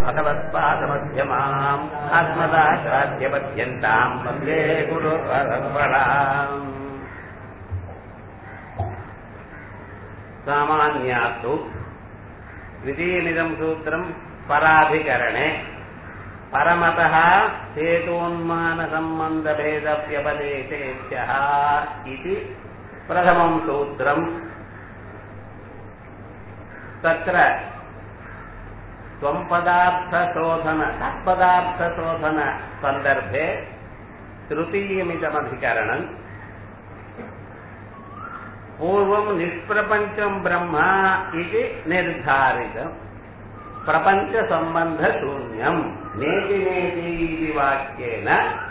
भगवत्पादमध्यमाम् आत्मदाचार्यपद्यन्ताम् वन्दे गुरुपरम्पराम् सामान्यात्तु द्वितीयमिदम् सूत्रम् पराधिकरणे परमतः हेतोन्मानसम्बन्धभेदव्यपदेशेभ्यः इति प्रथमम् सूत्रम् तत्र त्वम् पदार्थशोधन तत्पदार्थशोधन सन्दर्भे तृतीयमिदमधिकरणम् पूर्वम् निष्प्रपञ्चम् ब्रह्म इति निर्धारितम् प्रपञ्चसम्बन्धशून्यम् नेति नेति इति वाक्येन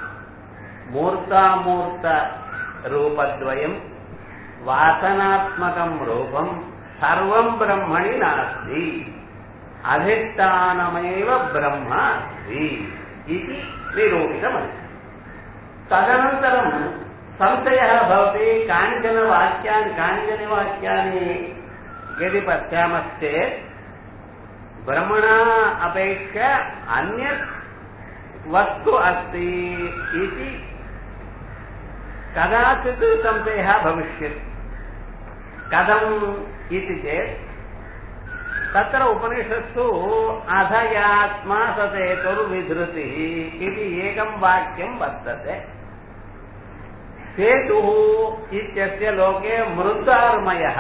मूर्तामूर्तरूपद्वयम् वासनात्मकम् रूपम् सर्वम् ब्रह्मणि नास्ति अधिष्ठानमेव ब्रह्म अस्ति इति निरूपितमस्ति तदनन्तरम् संशयः भवति कानिचन वाक्यानि कानिचन वाक्यानि यदि पश्यामश्चेत् ब्रह्मणा अपेक्षा अन्यत् वस्तु अस्ति इति कदाचित् संशयः भविष्यति कथम् इति चेत् तत्र उपनिषत्सु अधयात्मा सतेतुर्विधृतिः इति एकं वाक्यं वर्तते सेतुः इत्यस्य लोके मृदार्मयः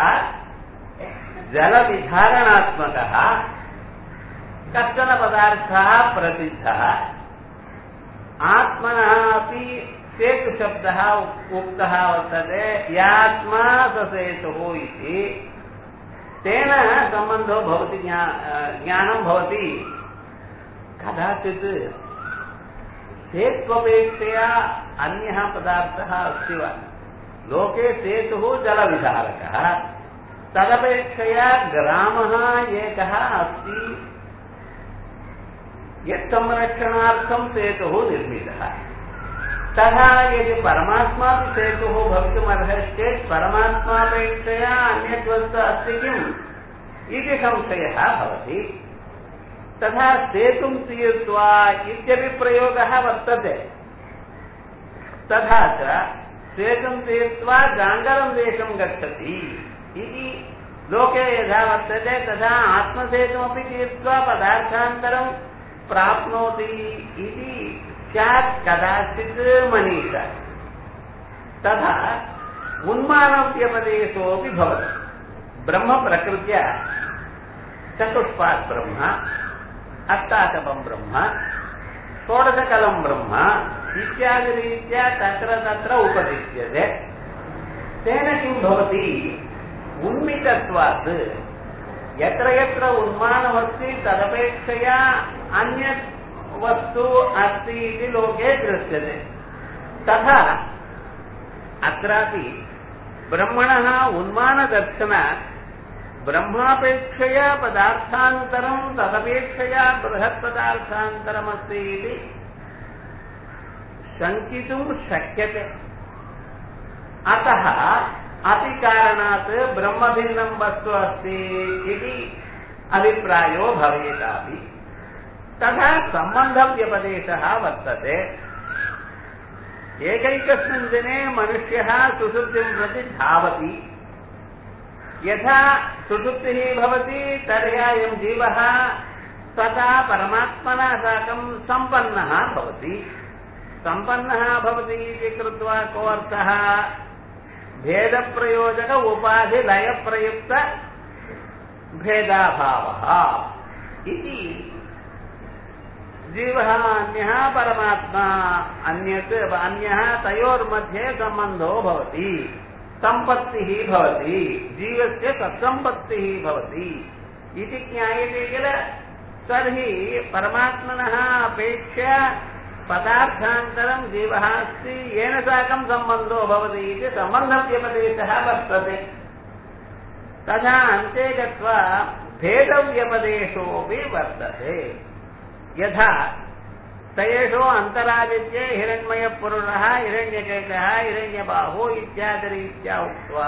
जलविधारणात्मकः कश्चन पदार्थः प्रसिद्धः आत्मनः अपि सेतुशब्दः उक्तः वर्तते यात्मा स सेतुः इति तेन सम्बन्धो भवति ज्ञानं भवति कदाचित् सेत्वपेक्षया अन्यः पदार्थः अस्ति वा लोके सेतुः जलविधारकः तदपेक्षया ग्रामः एकः अस्ति यत्संरक्षणार्थं सेतुः निर्मितः तथा यदि परमात्मापि सेतुः भवितुमर्हश्चेत् परमात्मापेक्षया अन्यत् वस्तु अस्ति किम् इति संशयः भवति तथा सेतुं तीर्त्वा इत्यपि प्रयोगः वर्तते तथा च सेतुं तीर्त्वा गाङ्गलं देशं गच्छति इति लोके यथा वर्तते तथा आत्मसेतुमपि तीर्त्वा पदार्थान्तरं प्राप्नोति इति स्यात् कदाचित् मनीषा तथा उन्मानव्यपदेशोऽपि भवति ब्रह्मप्रकृत्या चतुष्पात् ब्रह्म अष्टाशपं ब्रह्म षोडशकलं ब्रह्म इत्यादिरीत्या तत्र तत्र उपदिश्यते तेन किं भवति उन्मितत्वात् यत्र यत्र उन्मानमस्ति तदपेक्षया अन्यत् वस्तु अस्ति इति लोके दृश्यते तथा अत्रापि ब्रह्मणः उन्मानदर्शनात् ब्रह्मापेक्षया पदार्थान्तरं तदपेक्षया बृहत्पदार्थान्तरमस्ति इति शङ्कितुं शक्यते अतः अपि कारणात् ब्रह्मभिन्नं वस्तु अस्ति इति अभिप्रायो भवेतापि तथा सम्बन्धव्यपदेशः वर्तते एकैकस्मिन् दिने मनुष्यः सुषुप्तिं प्रति धावति यथा सुषुप्तिः भवति तर्हि अयं जीवः तथा परमात्मना साकं सम्पन्नः भवति सम्पन्नः भवति इति कृत्वा को अर्थः भेदप्रयोजक उपाधिलयप्रयुक्त भेदाभावः इति जीवः अन्यः परमात्मा अन्यत् अन्यः तयोर्मध्ये सम्बन्धो भवति सम्पत्तिः भवति जीवस्य सत्सम्पत्तिः भवति इति ज्ञायते किल तर्हि परमात्मनः अपेक्ष्य पदार्थान्तरं जीवः अस्ति येन साकं सम्बन्धो भवति इति सम्बन्धव्यपदेशः वर्तते तथा अन्ते गत्वा भेदव्यपदेशोऽपि वर्तते यथा तयेषु अन्तरादित्ये हिरण्मयपुरुषः हिरण्यकेशः हिरण्यबाहो इत्यादिरीत्या उक्त्वा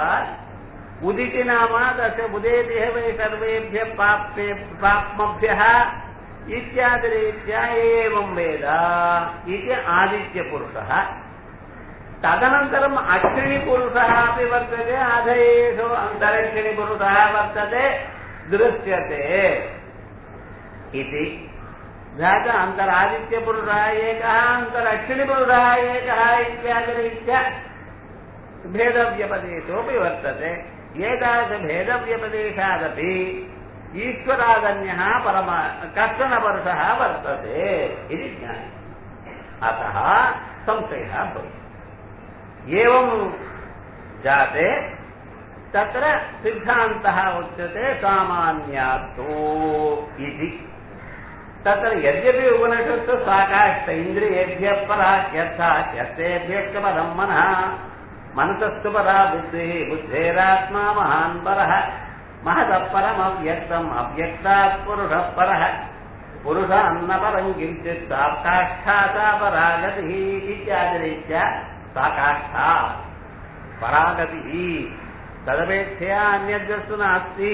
उदिति नाम तस्य उदेतिः वै सर्वेभ्यः पाप्ये पाप्मभ्यः इत्यादिरीत्या एवं वेद इति आदित्यपुरुषः तदनन्तरम् अक्षिणिपुरुषः अपि वर्तते अध एषु अन्तरक्षिणिपुरुषः वर्तते दृश्यते इति जात अन्तरादित्यपुरुषः एकः अन्तरक्षिणिपुरुषः एकः इत्यादिरीत्या भेदव्यपदेशोऽपि वर्तते एतादृशभेदव्यपदेशादपि ईश्वरादन्यः परमा कश्चन पुरुषः वर्तते इति ज्ञायते अतः संशयः भवति एवं जाते तत्र सिद्धान्तः उच्यते सामान्यात्तो इति तत्र यद्यपि उपनिषत्सु साकाष्ठ इन्द्रियेभ्यः पराह्यर्थाह्यर्थेभ्यश्च परं मनः मनसस्तु परा बुद्धिः बुद्धेरात्मा महान् परः महतः परमव्यक्तम् अव्यक्तात् पुरुषः परः पुरुष अन्नपरम् किञ्चित् साकाष्ठा सा परागतिः इत्यादिरीत्या साकाष्ठा परागतिः तदपेक्षया अन्यद्वस्तु नास्ति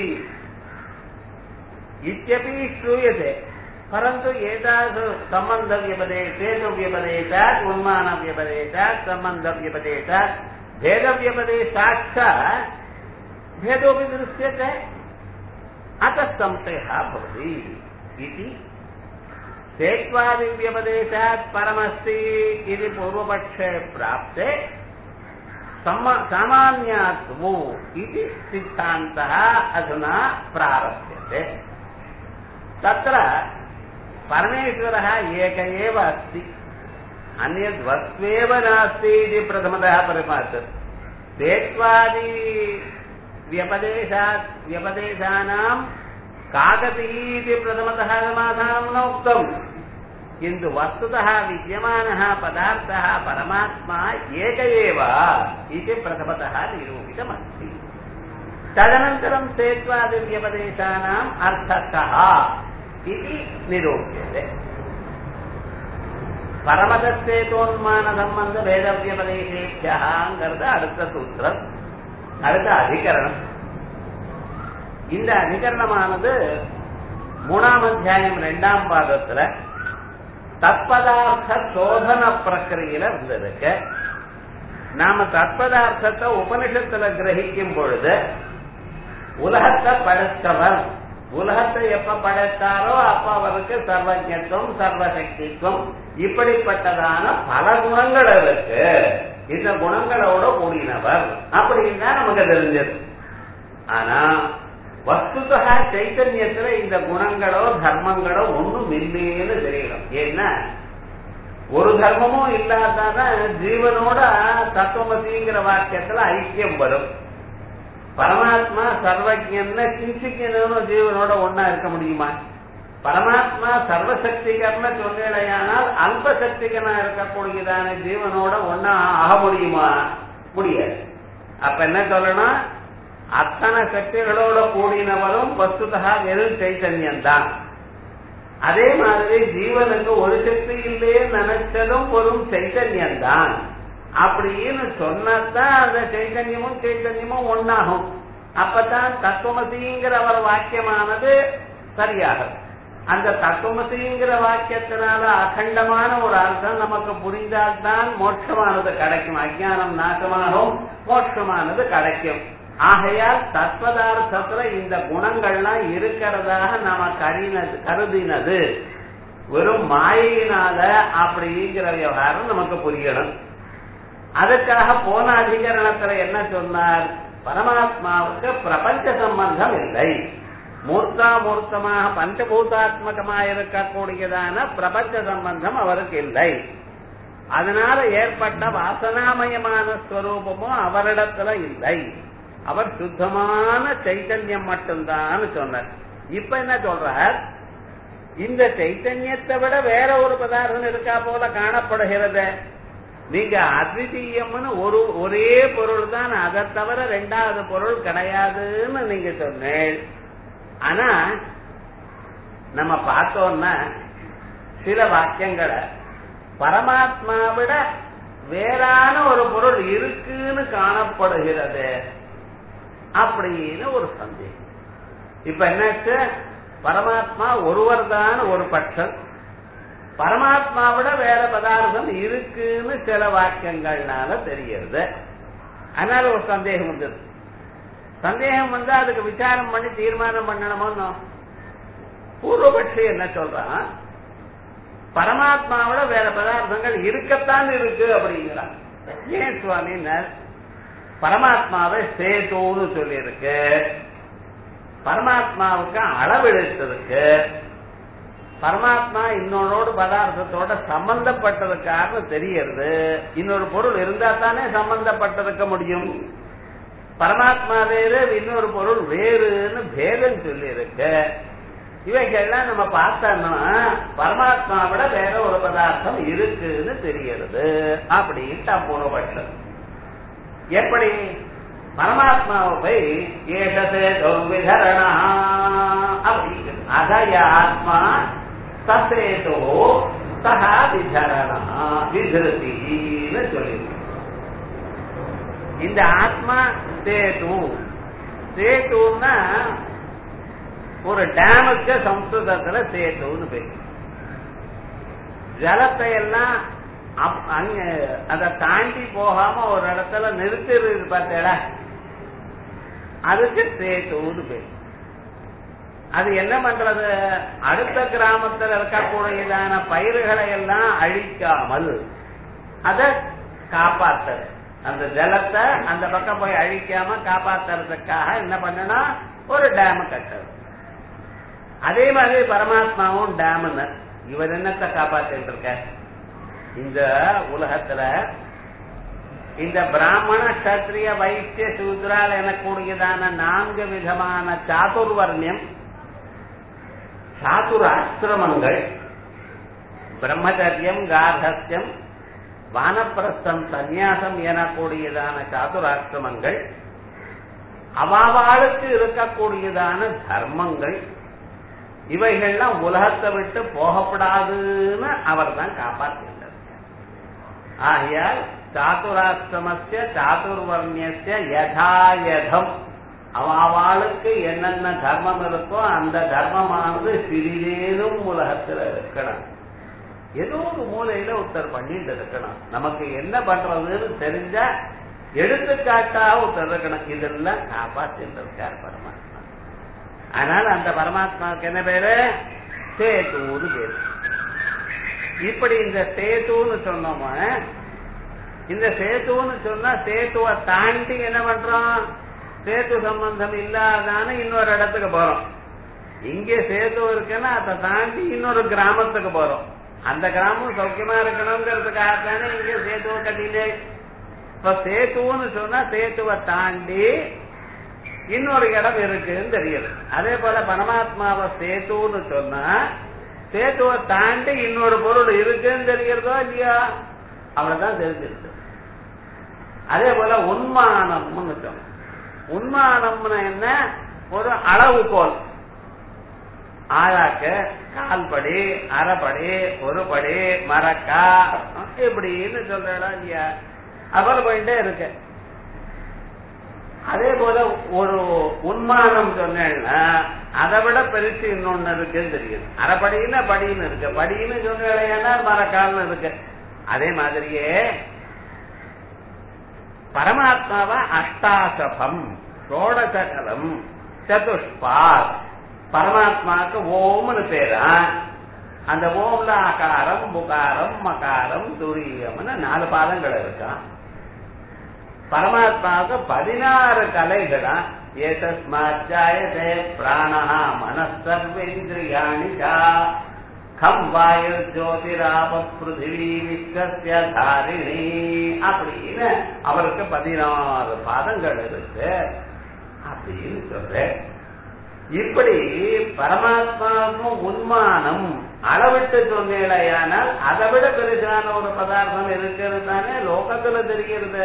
इत्यपि श्रूयते परन्तु एतासु सम्बन्धव्यपदेशेतुव्यपदेशात् उन्मानव्यपदेशात् सम्बन्धव्यपदेशात् भेदव्यपदेशाच्च भेदोऽपि दृश्यते अतः संशयः भवति इति सेत्वादिव्यपदेशात् परमस्ति इति पूर्वपक्षे प्राप्ते सामान्यात्वो इति सिद्धान्तः अधुना प्रारभ्यते तत्र परमेश्वरः एक एव अस्ति अन्यद्वस्त्वेव नास्ति इति प्रथमतः परिभाषते सेत्वादि व्यपदेशात् व्यपदेशानां कागतिः इति प्रथमतः समाधानं न उक्तम् किन्तु वस्तुतः विद्यमानः पदार्थः परमात्मा एक एव इति प्रथमतः निरूपितमस्ति तदनन्तरं सेत्वादिव्यपदेशानाम् अर्थः कः इति निरूप्यते பரமதத்தேதோன்மான அடுத்த சூத்திரம் அடுத்த அதிகரணம் இந்த அதிகரணமானது மூணாம் அத்தியாயம் இரண்டாம் பாதத்துல தத்பதார்த்த சோதன பிரக்கிரியில இருந்திருக்கு நாம தத்பதார்த்தத்தை உபனிஷத்துல கிரகிக்கும் பொழுது உலகத்தை படைத்தவர் உலகத்தை எப்ப படைத்தாரோ அப்ப அவருக்கு சர்வஜத்துவம் சர்வசக்தித்துவம் இப்படிப்பட்டதான பல குணங்கள் இருக்கு இந்த குணங்களோட கூடினவர் அப்படின்னு தான் நமக்கு தெரிஞ்சது ஆனா வஸ்துதா சைத்தன்யத்துல இந்த குணங்களோ தர்மங்களோ ஒண்ணும் இல்லைன்னு தெரியணும் ஏன்னா ஒரு தர்மமும் இல்லாதான் ஜீவனோட தத்துவமசிங்கிற வாக்கியத்துல ஐக்கியம் வரும் பரமாத்மா சர்வஜன்னு சிந்திக்கணும்னு ஜீவனோட ஒன்னா இருக்க முடியுமா பரமாத்மா சர்வசக்திகர்னு சொன்னேடையானால் அல்ப சக்திகனா இருக்கக்கூடியதான ஜீவனோட ஒன்னா ஆக முடியுமா முடியாது அப்ப என்ன சொல்லணும் அத்தனை சக்திகளோட கூடினவரும் வஸ்துதா வெறும் சைத்தன்யம் தான் அதே மாதிரி ஜீவனுக்கு ஒரு சக்தி இல்லையே நினைச்சதும் ஒரு சைத்தன்யம் தான் அப்படின்னு சொன்னதான் அந்த சைத்தன்யமும் சைத்தன்யமும் ஒன்னாகும் அப்பதான் தத்துவமசிங்கிற ஒரு வாக்கியமானது சரியாகும் அந்த தத்துவமசிங்கிற வாக்கியத்தினால அகண்டமான ஒரு அர்த்தம் நமக்கு புரிந்தால்தான் மோட்சமானது கிடைக்கும் அஜானம் நாசமாகும் மோட்சமானது கிடைக்கும் ஆகையால் தத்வதார்த்தத்துல இந்த குணங்கள்லாம் இருக்கிறதாக நாம கருதினது கருதினது வெறும் மாயினால அப்படிங்கிற விவகாரம் நமக்கு புரியணும் அதுக்காக போன அதிகரணத்துல என்ன சொன்னார் பரமாத்மாவுக்கு பிரபஞ்ச சம்பந்தம் இல்லை மூர்த்தா மூர்த்தமாக பஞ்சபூதாத்மகமாக இருக்கக்கூடியதான பிரபஞ்ச சம்பந்தம் அவருக்கு இல்லை அதனால ஏற்பட்ட வாசனாமயமான ஸ்வரூபமும் அவரிடத்துல இல்லை அவர் சுத்தமான சைத்தன்யம் மட்டும்தான் சொன்னார் இப்ப என்ன சொல்றார் இந்த சைத்தன்யத்தை விட வேற ஒரு பதார்த்தம் இருக்கா போல காணப்படுகிறது நீங்க அத்விதீயம்னு ஒரு ஒரே பொருள் தான் அதை தவிர ரெண்டாவது பொருள் கிடையாதுன்னு நீங்க சொன்னேன் ஆனா நம்ம பார்த்தோம்னா சில வாக்கியங்களை பரமாத்மா விட வேறான ஒரு பொருள் இருக்குன்னு காணப்படுகிறது அப்படின்னு ஒரு சந்தேகம் இப்ப என்னாச்சு பரமாத்மா ஒருவர் தான் ஒரு பட்சம் பரமாத்மாவிட வேற பதார்த்தம் இருக்குன்னு சில வாக்கியங்கள்னால தெரியுது அதனால ஒரு சந்தேகம் வந்தது சந்தேகம் வந்தா அதுக்கு விசாரம் பண்ணி தீர்மானம் பண்ணணுமோ பூர்வபட்சி என்ன சொல்றான் பரமாத்மாவோட வேற பதார்த்தங்கள் இருக்கத்தான் இருக்கு அப்படிங்கிறான் ஏன் சுவாமி பரமாத்மாவை சேதுன்னு சொல்லி இருக்கு பரமாத்மாவுக்கு அளவெடுத்திருக்கு பரமாத்மா இன்னொன்னோடு பதார்த்தத்தோட சம்பந்தப்பட்டதுக்காக தெரியறது இன்னொரு பொருள் இருந்தா தானே சம்பந்தப்பட்டிருக்க முடியும் பரமாத்மா வேறு இன்னொரு பொருள் வேறுன்னு பேதம் சொல்லி இருக்கு இவைகள்லாம் நம்ம பார்த்தோம்னா பரமாத்மா விட வேற ஒரு பதார்த்தம் இருக்குன்னு தெரிகிறது அப்படின்ட்டு பூர்வபட்சம் எப்படி பரமாத்மாவை போய் ஏஷசே துர்விதரணா அப்படிங்கிறது அகய ஆத்மா தசேதோ சகா விதரணா விதிருத்தின்னு சொல்லியிருக்கு இந்த ஆத்மா சேது சேதுன்னா ஒரு டேமுக்கு சம்ஸ்கிருதத்துல சேத்துன்னு பேரு ஜலத்தை எல்லாம் அங்க அதை தாண்டி போகாம ஒரு இடத்துல நிறுத்திடுது பார்த்தேடா அதுக்கு சேத்துன்னு பேரு அது என்ன பண்றது அடுத்த கிராமத்தில் இருக்கக்கூடியதான பயிர்களை எல்லாம் அழிக்காமல் அதை காப்பாத்துறது அந்த ஜலத்தை அந்த பக்கம் போய் அழிக்காம காப்பாத்துறதுக்காக என்ன பண்ணணும் ஒரு டேம் கட்டுறது அதே மாதிரி பரமாத்மாவும் டேம்னு இவர் என்னத்தை காப்பாத்திட்டு இருக்க இந்த உலகத்துல இந்த பிராமண கத்திரிய வைத்திய சூத்ரால் எனக்கூடியதான நான்கு விதமான சாதுர்வர்ணியம் சாதுராசிரமங்கள் பிரம்மச்சரியம் கார்ஹஸ்யம் வானப்பிரஸ்தம் சந்நியாசம் எனக்கூடியதான சாதுராசிரமங்கள் அவாவாளுக்கு இருக்கக்கூடியதான தர்மங்கள் இவைகள்லாம் உலகத்தை விட்டு போகப்படாதுன்னு அவர் தான் காப்பாற்றுகின்றார் ஆகையால் சாதுராசிரமஸ்ய சாதுர்வர்ணியஸ்ய யதாயதம் அவாளுக்கு என்னென்ன தர்மம் இருக்கோ அந்த தர்மமானது சிறிதேனும் உலகத்தில் இருக்கணும் ஏதோ ஒரு மூலையில ஒருத்தர் பண்ணிட்டு இருக்கணும் நமக்கு என்ன பண்றதுன்னு தெரிஞ்சா எடுத்துக்காட்டா ஒருத்தர் இருக்கணும் இதெல்லாம் காப்பாத்திட்டு இருக்கார் பரமாத்மா அதனால அந்த பரமாத்மாவுக்கு என்ன பேரு சேதுன்னு பேரு இப்படி இந்த சேதுன்னு சொன்னோமா இந்த சேத்துன்னு சொன்னா சேத்துவை தாண்டி என்ன பண்றோம் சேத்து சம்பந்தம் இல்லாதான இன்னொரு இடத்துக்கு போறோம் இங்கே சேத்து இருக்குன்னா அதை தாண்டி இன்னொரு கிராமத்துக்கு போறோம் அந்த கிராமம் சௌக்கியமா இருக்கணுங்கிறதுக்காகத்தானே இங்க சேத்துவை கட்டினே இப்ப சேத்துன்னு சொன்னா சேத்துவை தாண்டி இன்னொரு இடம் இருக்குன்னு தெரியுது அதே போல பரமாத்மாவை சேத்துன்னு சொன்னா சேத்துவை தாண்டி இன்னொரு பொருள் இருக்குன்னு தெரிகிறதோ இல்லையா அவ்வளவுதான் தெரிஞ்சிருக்கு அதே போல உண்மானம்னு சொன்னோம் உண்மானம்னு என்ன ஒரு அளவுகோல் ஆழாக்கு கால்படி அரைப்படி ஒரு படி மரக்கா இப்படின்னு சொல்றா இல்லையா அவ்வளவு போயிட்டே இருக்கு அதே போல ஒரு உண்மானம் சொன்னேன்னா அதை விட பெருசு இன்னொன்னு இருக்குன்னு தெரியுது அரைப்படின்னு படின்னு இருக்கு படின்னு சொன்னா மரக்கால்னு இருக்கு அதே மாதிரியே பரமாத்மாவா அஷ்டாசபம் ஷோடசகலம் சதுஷ்பாத் பரமாத்மாவுக்கு ஓம்னு பேரா அந்த ஓம்ல அகாரம் புகாரம் மகாரம் துரியம்னு நாலு பாதங்கள் இருக்கா பரமாத்மாவுக்கு பதினாறு கலைகளா ஏதஸ்மாச்சாயதே பிராணா மனசர்வேந்திரியாணி கம் வாயு ஜோதிராப பிருத்திவி விஸ்வசிய தாரிணி அப்படின்னு அவருக்கு பதினாறு பாதங்கள் இருக்கு அப்படின்னு சொல்றேன் இப்படி பரமாத்மாவுக்கும் உண்மானம் அளவிட்டு சொன்னேடையானால் அதை விட பெருசான ஒரு பதார்த்தம் இருக்கிறது தானே லோகத்துல தெரிகிறது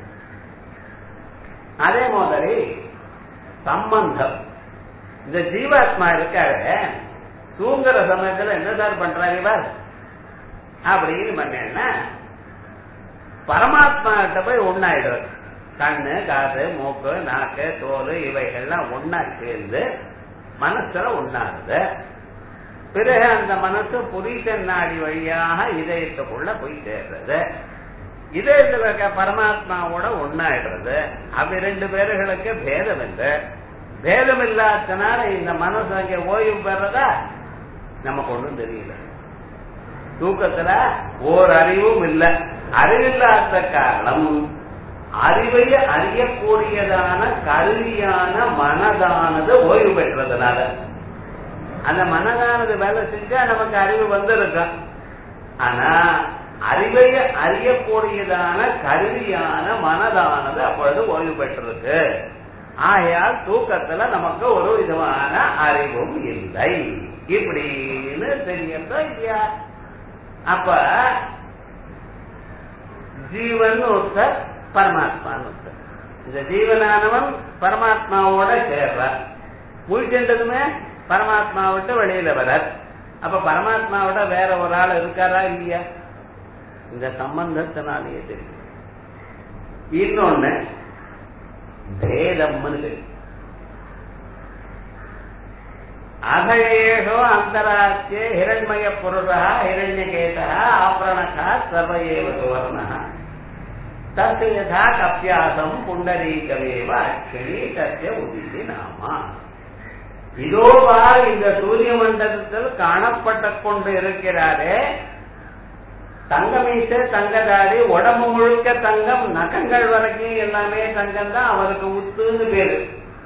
அதே மாதிரி சம்பந்தம் இந்த ஜீவாத்மா இருக்காரு தூங்குற சமயத்துல என்ன சார் பண்றாரு இவர் அப்படின்னு பண்ணேன்னா பரமாத்மா கிட்ட போய் ஒன்னாயிடுறது கண்ணு காது மூக்கு நாக்கு தோல் இவைகள்லாம் ஒன்னா சேர்ந்து மனசுல உண்டாகுது பிறகு அந்த மனசு புரிசன் நாடி வழியாக இதயத்துக்குள்ள போய் சேர்றது இதயத்துல இருக்க பரமாத்மாவோட ஒன்னாயிடுறது அப்படி ரெண்டு பேர்களுக்கு பேதம் இல்லை பேதம் இல்லாதனால இந்த மனசு அங்கே ஓய்வு பெறதா நமக்கு ஒண்ணும் தெரியல தூக்கத்துல ஓர் அறிவும் இல்லை அறிவில்லாத காரணம் அறிவை அறியக்கூடியதான கல்வியான மனதானது ஓய்வு பெற்றதுனால அந்த மனதானது வேலை செஞ்சா நமக்கு அறிவு வந்திருக்கும் ஆனா அறிவை அறியக்கூடியதான கருவியான மனதானது அப்பொழுது ஓய்வு பெற்றிருக்கு ஆகையால் தூக்கத்துல நமக்கு ஒரு விதமான அறிவும் இல்லை இப்படின்னு தெரியறதோ இல்லையா அப்ப ஜீவன் ஒருத்தர் பரமாத்மான்னு ஒருத்தர் இந்த ஜீவனானவன் பரமாத்மாவோட சேர்றார் முழிச்சென்றதுமே பரமாத்மா விட்டு வெளியில வரார் அப்ப பரமாத்மாவோட வேற ஒரு ஆள் இருக்காரா இல்லையா இந்த சம்பந்தத்தினாலேயே தெரியும் இன்னொன்னு பேதம்னு தெரியும் அகயேஷோ அந்தராட்சிய ஹிரண்மய புருஷா ஹிரண்யகேதா ஆபரணகா சர்வ ஏவ சுவர்ணா தस्य யதா கப்பியாசம் புண்டரீகமேவ அக்ஷணி தस्य உதிசி நாமா இதோவா இந்த சூரிய மண்டலத்தில் காணப்பட்டு கொண்டு இருக்கிறாரே தங்கமீச தங்கதாடி உடம்பு முழுக்க தங்கம் நகங்கள் வரைக்கும் எல்லாமே தங்கம் தான் அவருக்கு உத்துன்னு பேரு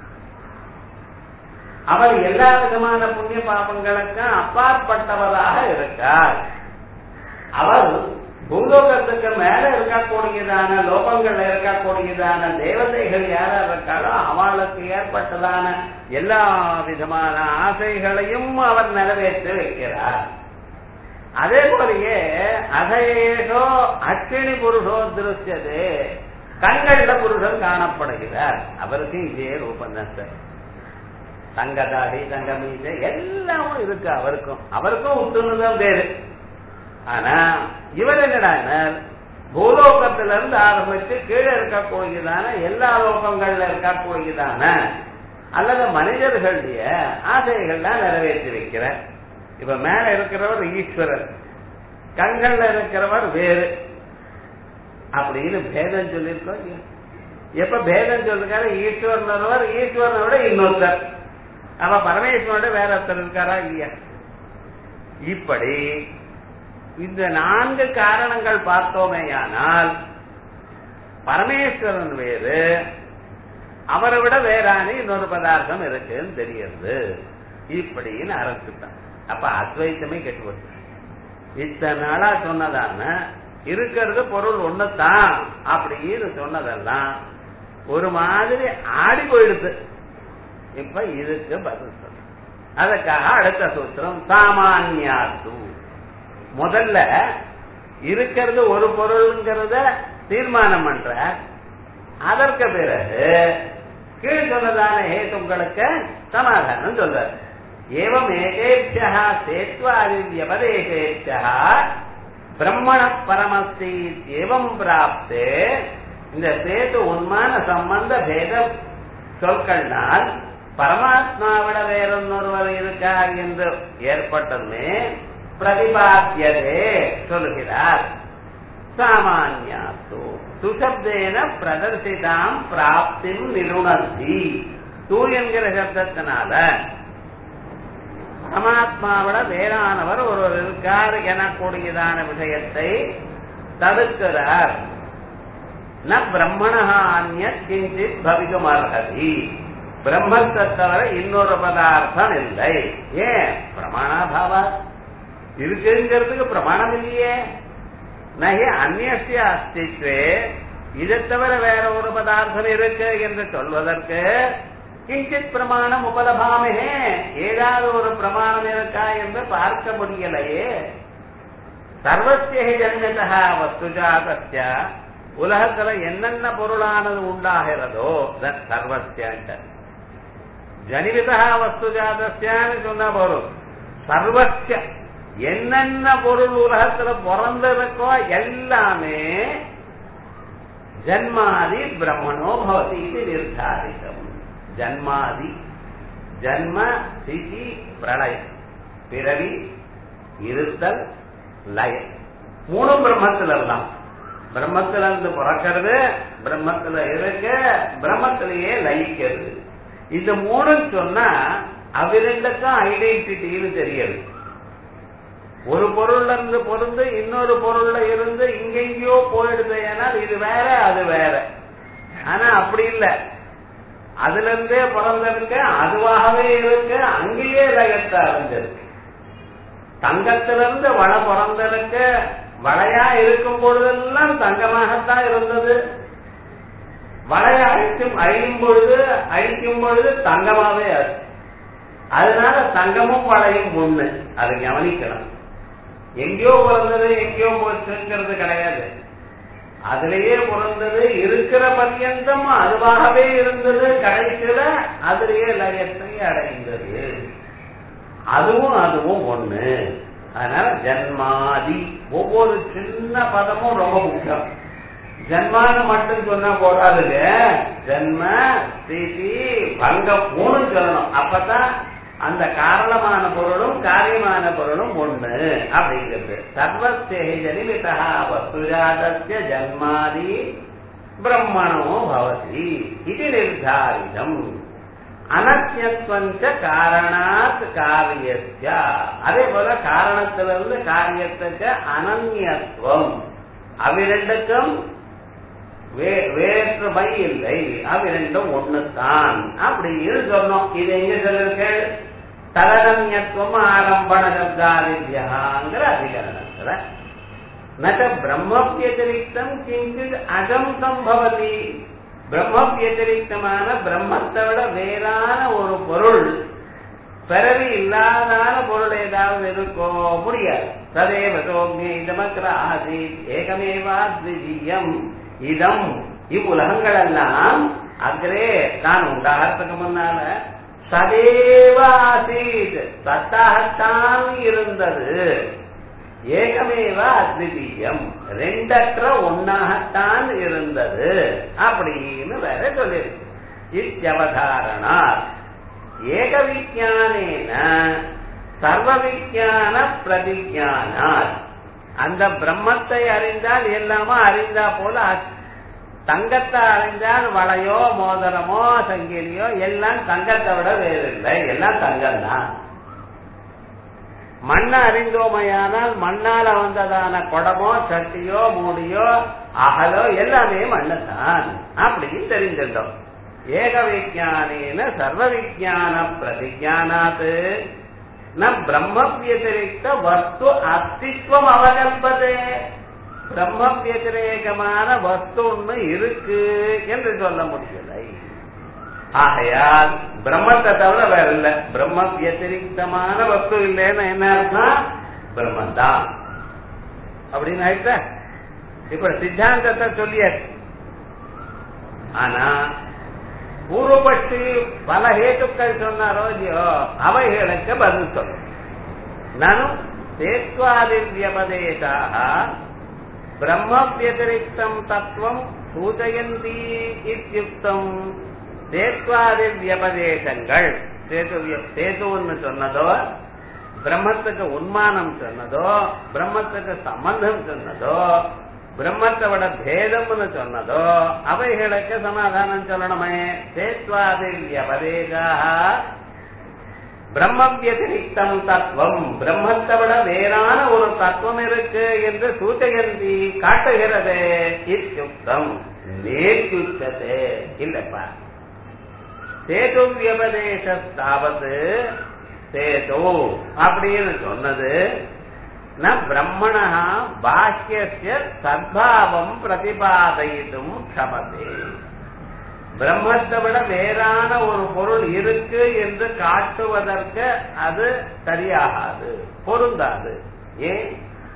அவர் எல்லா விதமான புண்ணிய பாபங்களுக்கும் அப்பாற்பட்டவராக இருக்கார் அவர் பூலோகத்துக்கு மேல இருக்கக்கூடியதான லோகங்கள்ல இருக்கக்கூடியதான தேவதைகள் யாரா இருக்காளோ அவளுக்கு ஏற்பட்டதான எல்லா விதமான ஆசைகளையும் அவர் நிறைவேற்றி வைக்கிறார் அதே போலயே அதையேஷோ அக்கினி புருஷோ திருஷ்யது கண்கண்ட புருஷன் காணப்படுகிறார் அவருக்கு இதே ரூபந்தான் சார் தங்கதாடி தங்கமீச எல்லாமும் இருக்கு அவருக்கும் அவருக்கும் உத்துணுதான் பேரு ஆனா இவர் என்னடா பூலோகத்துல இருந்து ஆரம்பிச்சு கீழே இருக்கக்கூடியதான எல்லா லோகங்கள்ல இருக்கக்கூடியதான அல்லது மனிதர்களுடைய ஆசைகள்லாம் நிறைவேற்றி வைக்கிற இப்ப மேல இருக்கிறவர் ஈஸ்வரர் கண்கள்ல இருக்கிறவர் வேறு அப்படின்னு பேதம் சொல்லியிருக்கோம் எப்ப பேதம் சொல்லிருக்காரு ஈஸ்வரன் ஒருவர் ஈஸ்வரனை விட இன்னொருத்தர் அவ பரமேஸ்வரோட வேற ஒருத்தர் இருக்காரா இல்லையா இப்படி இந்த நான்கு காரணங்கள் பார்த்தோமேயானால் பரமேஸ்வரன் வேறு அவரை விட வேறான இன்னொரு பதார்த்தம் இருக்குன்னு தெரியுது இப்படின்னு ஆரம்பிச்சுட்டான் அப்ப அத்வைத்தமே கெட்டு இத்தனை நாளா சொன்னதான இருக்கிறது பொருள் ஒண்ணுதான் அப்படின்னு சொன்னதெல்லாம் ஒரு மாதிரி ஆடி போயிடுது இப்ப இதுக்கு பதில் சொல்ல அதுக்காக அடுத்த சூத்திரம் சாமானியாத்து முதல்ல இருக்கிறது ஒரு பொருள்ங்கிறத தீர்மானம் பண்ற அதற்கு பிறகு கீழ் சொன்னதான ஹேத்துங்களுக்கு சமாதானம் சொல்றாரு ஏவம் ஏகேபியா சேத்வாதி வியபதேசேபியா பிரம்மண பரமஸ்தி ஏவம் பிராப்தே இந்த சேது உண்மான சம்பந்த பேத சொற்கள்னால் பரமாத்மாவிட வேறொன்னொருவர் இருக்கார் என்று ஏற்பட்டதுமே பிரதிபாத்தியதே சொல்லுகிறார் சாமானியாத்து சுசப்தேன பிரதர்சிதாம் பிராப்திம் நிருணர்த்தி தூ என்கிற சப்தத்தினால பரமாத்மாவிட வேறானவர் ஒருவர் இருக்கார் எனக்கூடியதான விஷயத்தை தடுக்கிறார் ந பிரம்மணா அந்நிய கிஞ்சித் பவிக்கும் அர்ஹதி பிரம்மத்தை தவிர இன்னொரு பதார்த்தம் இல்லை ஏன் பிரமாணாபாவா இருக்குங்கிறதுக்கு பிரமாணம் இல்லையே நகி அந்நிய அஸ்தித்வே இதை தவிர வேற ஒரு பதார்த்தம் இருக்கு என்று சொல்வதற்கு கிஞ்சித் பிரமாணம் உபலபாமே ஏதாவது ஒரு பிரமாணம் இருக்கா என்று பார்க்க முடியலையே சர்வசிய ஜன்யதா வஸ்துஜாதஸ்ய உலகத்துல என்னென்ன பொருளானது உண்டாகிறதோ சர்வசியான்ட்ட ஜனிவிதா வஸ்துஜாதஸ்யான்னு சொன்னா போதும் சர்வசிய என்னென்ன பொருள் உலகத்துல பிறந்திருக்கோ எல்லாமே ஜன்மாதி பிரம்மணோ பவதி இது நிர்தாரிதம் ஜன்மாதி ஜன்ம சிதி பிரளயம் பிறவி இருத்தல் லயம் மூணும் பிரம்மத்துல இருந்தான் பிரம்மத்துல இருந்து பிறக்கிறது பிரம்மத்துல இருக்க பிரம்மத்திலேயே லயிக்கிறது இந்த மூணும் சொன்னா அவ்விரண்டுக்கும் ஐடென்டிட்டின்னு தெரியாது ஒரு பொருள்ல இருந்து பொருந்து இன்னொரு பொருள்ல இருந்து இங்கெங்கயோ போயிடுது ஏனால் இது வேற அது வேற ஆனா அப்படி இல்ல அதுல இருந்தே பிறந்திருக்க அதுவாகவே இருக்கு அங்கேயே லயத்தை அறிஞ்சிருக்கு தங்கத்திலிருந்து வள பிறந்திருக்க வளையா இருக்கும் பொழுதெல்லாம் தங்கமாகத்தான் இருந்தது வளைய அழிக்கும் அழியும் பொழுது அழிக்கும் பொழுது தங்கமாவே அது அதனால தங்கமும் வளையும் ஒண்ணு அதை கவனிக்கணும் எங்கேயோ பிறந்தது எங்கேயோ போச்சுங்கிறது கிடையாது அதுலயே பிறந்தது இருக்கிற பர்யந்தம் அதுவாகவே இருந்தது கடைசியில அதுலயே லயத்தை அடைந்தது அதுவும் அதுவும் ஒண்ணு அதனால ஜன்மாதி ஒவ்வொரு சின்ன பதமும் ரொம்ப முக்கியம் ஜன்மான்னு மட்டும் சொன்னா போடாதுங்க ஜன்ம ஸ்திதி பங்கம் மூணு சொல்லணும் அப்பதான் அந்த காரணமான பொருளும் காரியமான பொருளும் ஒண்ணு அப்படிங்கிறது சர்வசேஜனிமிதா வசுஜாதஸ்ய ஜன்மாதி பிரம்மணோ பவதி இது நிர்தாரிதம் அனத்தியத்வஞ்ச காரணாத் காரியஸ்ய அதே போல காரணத்திலிருந்து காரியத்துக்கு அனன்யத்துவம் அவ்விரண்டுக்கும் வேற்றுமை இல்லை அவ்விரண்டும் ஒண்ணுதான் அப்படின்னு சொன்னோம் இது எங்க சொல்லிருக்கேன் தலனன்யத்துவம் ஆரம்பண சப்தாதித்யாங்கிற அதிகரணத்துல நக பிரம்மவியதிரிக்தம் கிஞ்சித் அகம் சம்பவதி பிரம்மவியதிரிக்தமான பிரம்மத்தை விட வேறான ஒரு பொருள் பிறவி இல்லாதான பொருள் ஏதாவது இருக்கோ முடியாது ததேவ சோமிய இதமக்கிர ஆசீத் ஏகமேவா த்விஜீயம் இதம் இவ்வுலகங்கள் எல்லாம் அக்ரே தான் உண்டாகிறதுக்கு முன்னால சதேவ ஆசீத் சத்தாகத்தான் இருந்தது ஏகமேவ அத்விதீயம் ரெண்டற்ற ஒன்னாகத்தான் இருந்தது அப்படின்னு வேற சொல்லிருக்கு இத்தியவதாரணார் ஏக விஜானேன சர்வ விஜான பிரதிஜானார் அந்த பிரம்மத்தை அறிந்தால் எல்லாமோ அறிந்தா போல தங்கத்தை அறிந்தால் வளையோ மோதிரமோ சங்கிலியோ எல்லாம் தங்கத்தை விட வேறில்லை எல்லாம் தங்கம் தான் மண்ணை அறிந்தோமையானால் மண்ணால வந்ததான குடமோ சட்டியோ மூடியோ அகலோ எல்லாமே மண்ணுதான் அப்படின்னு தெரிஞ்சிட்டோம் ஏக விஜானேன சர்வ விஜான பிரதிஜானாத்து ந பிரம்ம வியதிரிக்த வஸ்து அஸ்தித்வம் அவகல்பதே பிரம்ம வியதிரேகமான வஸ்து ஒண்ணு இருக்கு என்று சொல்ல முடியலை ஆகையால் பிரம்மத்தை தவிர வேற இல்ல பிரம்ம வியதிரிக்தமான வஸ்து இல்லைன்னு என்ன அர்த்தம் பிரம்மந்தான் அப்படின்னு ஆயிட்ட இப்ப சித்தாந்தத்தை சொல்லியாச்சு ஆனா பூர்வபட்சி பல ஹேத்துக்கள் சொன்னாரோ இல்லையோ அவைகளுக்கு பதில் சொல்லும் நானும் சேத்வாதிவியபதேசாக பிரம்ம வியதிரிக்தம் தத்துவம் சூச்சயந்தி இத்தியுக்தம் சேத்வாதி வியபதேசங்கள் சேது சேதுன்னு சொன்னதோ பிரம்மத்துக்கு உன்மானம் சொன்னதோ பிரம்மத்துக்கு சம்பந்தம் சொன்னதோ பிரம்மத்தை விட பேதம்னு சொன்னதோ அவைகளுக்கு சமாதானம் சொல்லணுமே சேத்வாதி வியபதேசாக பிரம்ம வியதிரிக்தம் தத்துவம் பிரம்மத்தை விட வேறான ஒரு தத்துவம் இருக்கு என்று சூச்சகந்தி காட்டுகிறது இத்தியுக்தம் நேர்யுச்சதே இல்லப்பா சேது வியபதேசாவது சேது அப்படின்னு சொன்னது ந பிரம்மணா பாஹ்யஸ்ய சத்பாவம் பிரதிபாதயிடும் க்ஷமதே பிரம்மத்தை விட வேறான ஒரு பொருள் இருக்கு என்று காட்டுவதற்கு அது சரியாகாது பொருந்தாது ஏன்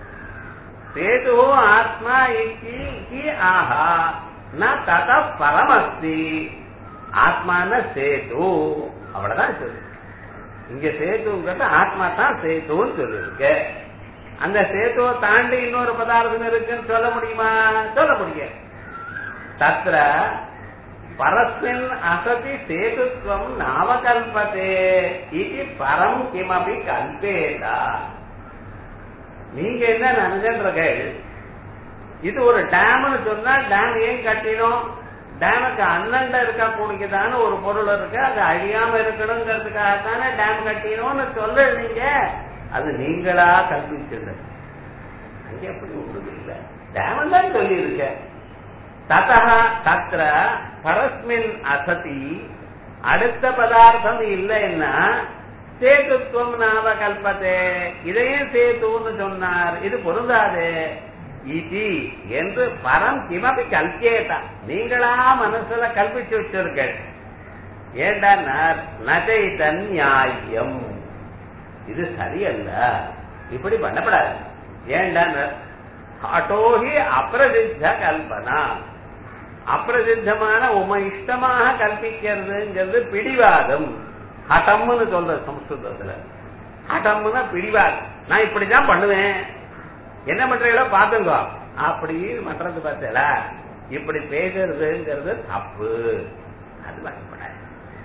சேது ஆத்மா இக்கி இக்கி ஆஹா ந தத பரமஸ்தி ஆத்மான சேது அவ்வளவுதான் சொல்லு இங்க சேதுங்கிறது ஆத்மா தான் சேதுன்னு சொல்லிருக்க அந்த சேத்துவை தாண்டி இன்னொரு பதார்த்தம் இருக்குன்னு சொல்ல முடியுமா சொல்ல முடியாது தத்திர பரஸ்மின் அசதி சேதுத்வம் நாவகல்பதே இது பரம் கிமபி கல்பேதா நீங்க என்ன நினைச்சிருக்கீர்கள் இது ஒரு டேம்னு சொன்னா டேம் ஏன் கட்டினோம் டேமுக்கு அண்ணண்ட இருக்கக்கூடியதான ஒரு பொருள் இருக்கு அது அழியாம இருக்கணுங்கிறதுக்காக தானே டேம் கட்டினோம்னு சொல்ல நீங்க அது நீங்களா கல்பிச்சது அங்க எப்படி ஒன்றும் இல்லை டேம் தான் சொல்லி இருக்க ததா தத்திர பரஸ்மின் அசதி அடுத்த பதார்த்தம் இல்லைன்னா சேதுத்துவம் நாம கல்பத்தே இதையும் சேத்துன்னு சொன்னார் இது பொருந்தாது இதி என்று பரம் கிமபி கல்கேதா நீங்களா மனசுல கல்பிச்சு வச்சிருக்க ஏண்டா நஜைதன் நியாயம் இது சரியல்ல இப்படி பண்ணப்படாது ஏண்டா ஹட்டோஹி அப்பிரசித்த கல்பனா அப்பிரசித்தமான உம இஷ்டமாக கல்பிக்கிறதுங்கிறது பிடிவாதம் ஹட்டம்னு சொல்ற சம்ஸ்கிருதத்துல ஹட்டம்னா பிடிவாதம் நான் இப்படிதான் பண்ணுவேன் என்ன பண்றீங்களோ பாத்துங்க அப்படி மற்றது பார்த்தல இப்படி பேசுறதுங்கிறது தப்பு அது வரப்படாது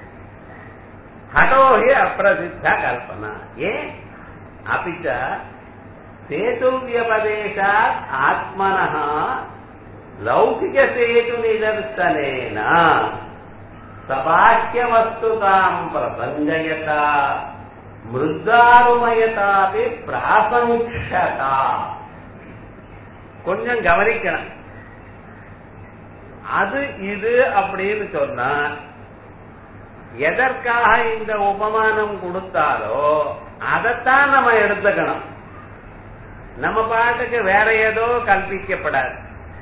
ஹட்டோஹி அப்பிரசித்த கல்பனா ஏன் அப்பிச்ச சேதுவியபதேசாத் ஆத்மனः லௌகிக சேது நிதர்சனேன சபாஹ்யவஸ்துதாம் பிரசங்கயதா மிருத்தாருமயதாபி பிராசங்கிஷதா கொஞ்சம் கவனிக்கணும் அது இது அப்படின்னு சொன்னா எதற்காக இந்த உபமானம் கொடுத்தாலோ அதைத்தான் நம்ம எடுத்துக்கணும் நம்ம பாட்டுக்கு வேற ஏதோ கல்பிக்கப்படாது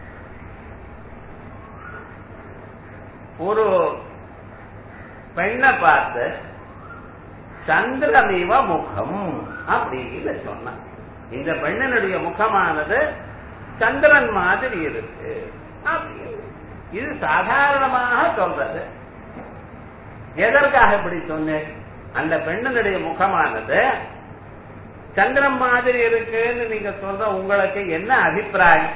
ஒரு பெண்ணை பார்த்து சந்திரமிவ முகம் அப்படின்னு சொன்னான் இந்த பெண்ணனுடைய முகமானது சந்திரன் மாதிரி இருக்கு அப்படின்னு இது சாதாரணமாக சொல்றது எதற்காக இப்படி சொன்னேன் அந்த பெண்ணனுடைய முகமானது சந்திரன் மாதிரி இருக்குன்னு நீங்க சொல்ற உங்களுக்கு என்ன அபிப்பிராயம்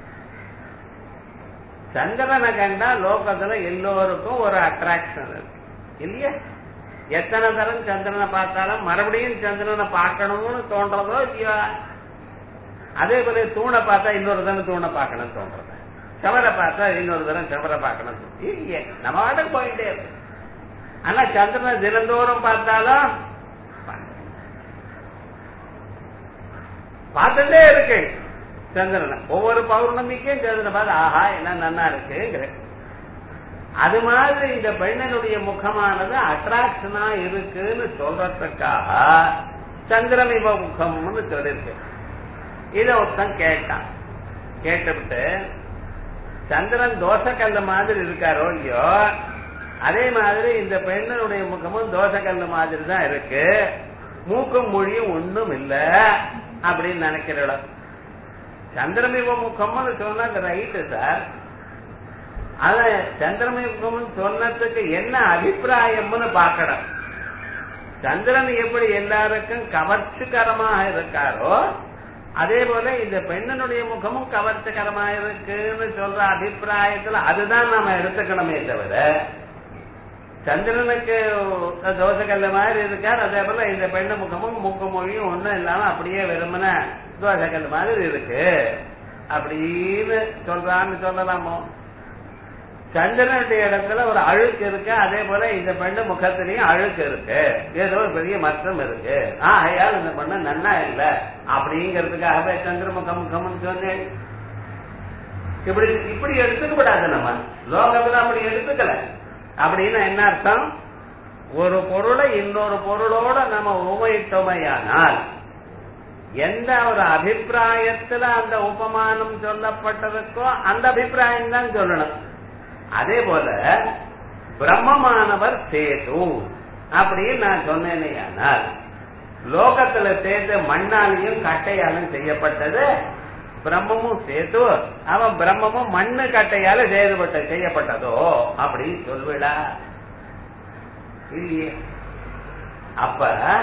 சந்திரனை கண்டா லோகத்துல எல்லோருக்கும் ஒரு அட்ராக்ஷன் இருக்கு இல்லையா எத்தனை தரம் சந்திரனை பார்த்தாலும் மறுபடியும் சந்திரனை பார்க்கணும்னு தோன்றதோ இல்லையா அதே போல தூணை பார்த்தா இன்னொரு தரம் தூணை பார்க்கணும்னு தோன்றது செவரை பார்த்தா இன்னொரு தரம் செவரை பார்க்கணும் இல்லையே நம்ம வாட்டுக்கு போயிட்டே இருக்கு ஆனா சந்திரனை தினந்தோறும் பார்த்தாலும் பார்த்துட்டே இருக்கு சந்திரனை ஒவ்வொரு பௌர்ணமிக்கும் சந்திரனை பார்த்து ஆஹா என்ன நன்னா இருக்குங்கிற அது மாதிரி இந்த பெண்ணனுடைய முகமானது அட்ராக்ஷனா இருக்குன்னு சொல்றதுக்காக சந்திரமிவ முகம்னு சொல்லிருக்கு இத ஒருத்தன் கேட்டான் கேட்டுவிட்டு சந்திரன் தோசைக்கல்ல மாதிரி இருக்காரோ இல்லையோ அதே மாதிரி இந்த பெண்ணனுடைய முகமும் தோசைக்கல்ல மாதிரி தான் இருக்கு மூக்கும் மொழியும் ஒண்ணும் இல்ல அப்படின்னு நினைக்கிறோம் சந்திரமிவ முகம்னு சொன்னா ரைட்டு சார் அத சந்திரமிவம் சொன்னதுக்கு என்ன அபிப்பிராயம்னு பார்க்கணும் சந்திரன் எப்படி எல்லாருக்கும் கவர்ச்சிகரமாக இருக்காரோ அதே போல இந்த பெண்ணனுடைய முகமும் கவர்ச்சிகரமா இருக்குன்னு சொல்ற அபிப்பிராயத்துல அதுதான் நாம எடுத்துக்கணுமே தவிர சந்திரனுக்கு தோசைக்கல்ல மாதிரி இருக்கார் அதே போல இந்த பெண்ணு முகமும் மூக்கு மொழியும் ஒண்ணும் இல்லாம அப்படியே வெறுமன தோசைக்கல் மாதிரி இருக்கு அப்படின்னு சொல்றான்னு சொல்லலாமோ சந்திரனுடைய இடத்துல ஒரு அழுக்கு இருக்கு அதே போல இந்த பெண்ணு முகத்திலையும் அழுக்கு இருக்கு ஏதோ ஒரு பெரிய மற்றம் இருக்கு ஆகையால் இந்த பெண்ணு நன்னா இல்ல அப்படிங்கிறதுக்காகவே சந்திர முகம் முகம்னு சொன்னேன் இப்படி இப்படி எடுத்துக்க கூடாது நம்ம லோகத்துல அப்படி எடுத்துக்கல அப்படின்னு என்ன அர்த்தம் ஒரு பொருளை இன்னொரு பொருளோட நம்ம உபயிட்டோமையானால் எந்த ஒரு அபிப்பிராயத்துல அந்த உபமானம் சொல்லப்பட்டதுக்கோ அந்த அபிப்பிராயம் தான் சொல்லணும் அதே போல பிரம்மமானவர் சேது அப்படின்னு நான் சொன்னேனேயானால் லோகத்துல சேர்த்து மண்ணாலையும் கட்டையாலும் செய்யப்பட்டது பிரம்மமும் சேது அவன் பிரம்மமும் மண்ணு கட்டையால செய்யப்பட்ட செய்யப்பட்டதோ அப்படின்னு சொல்விடா இல்லையே அப்ப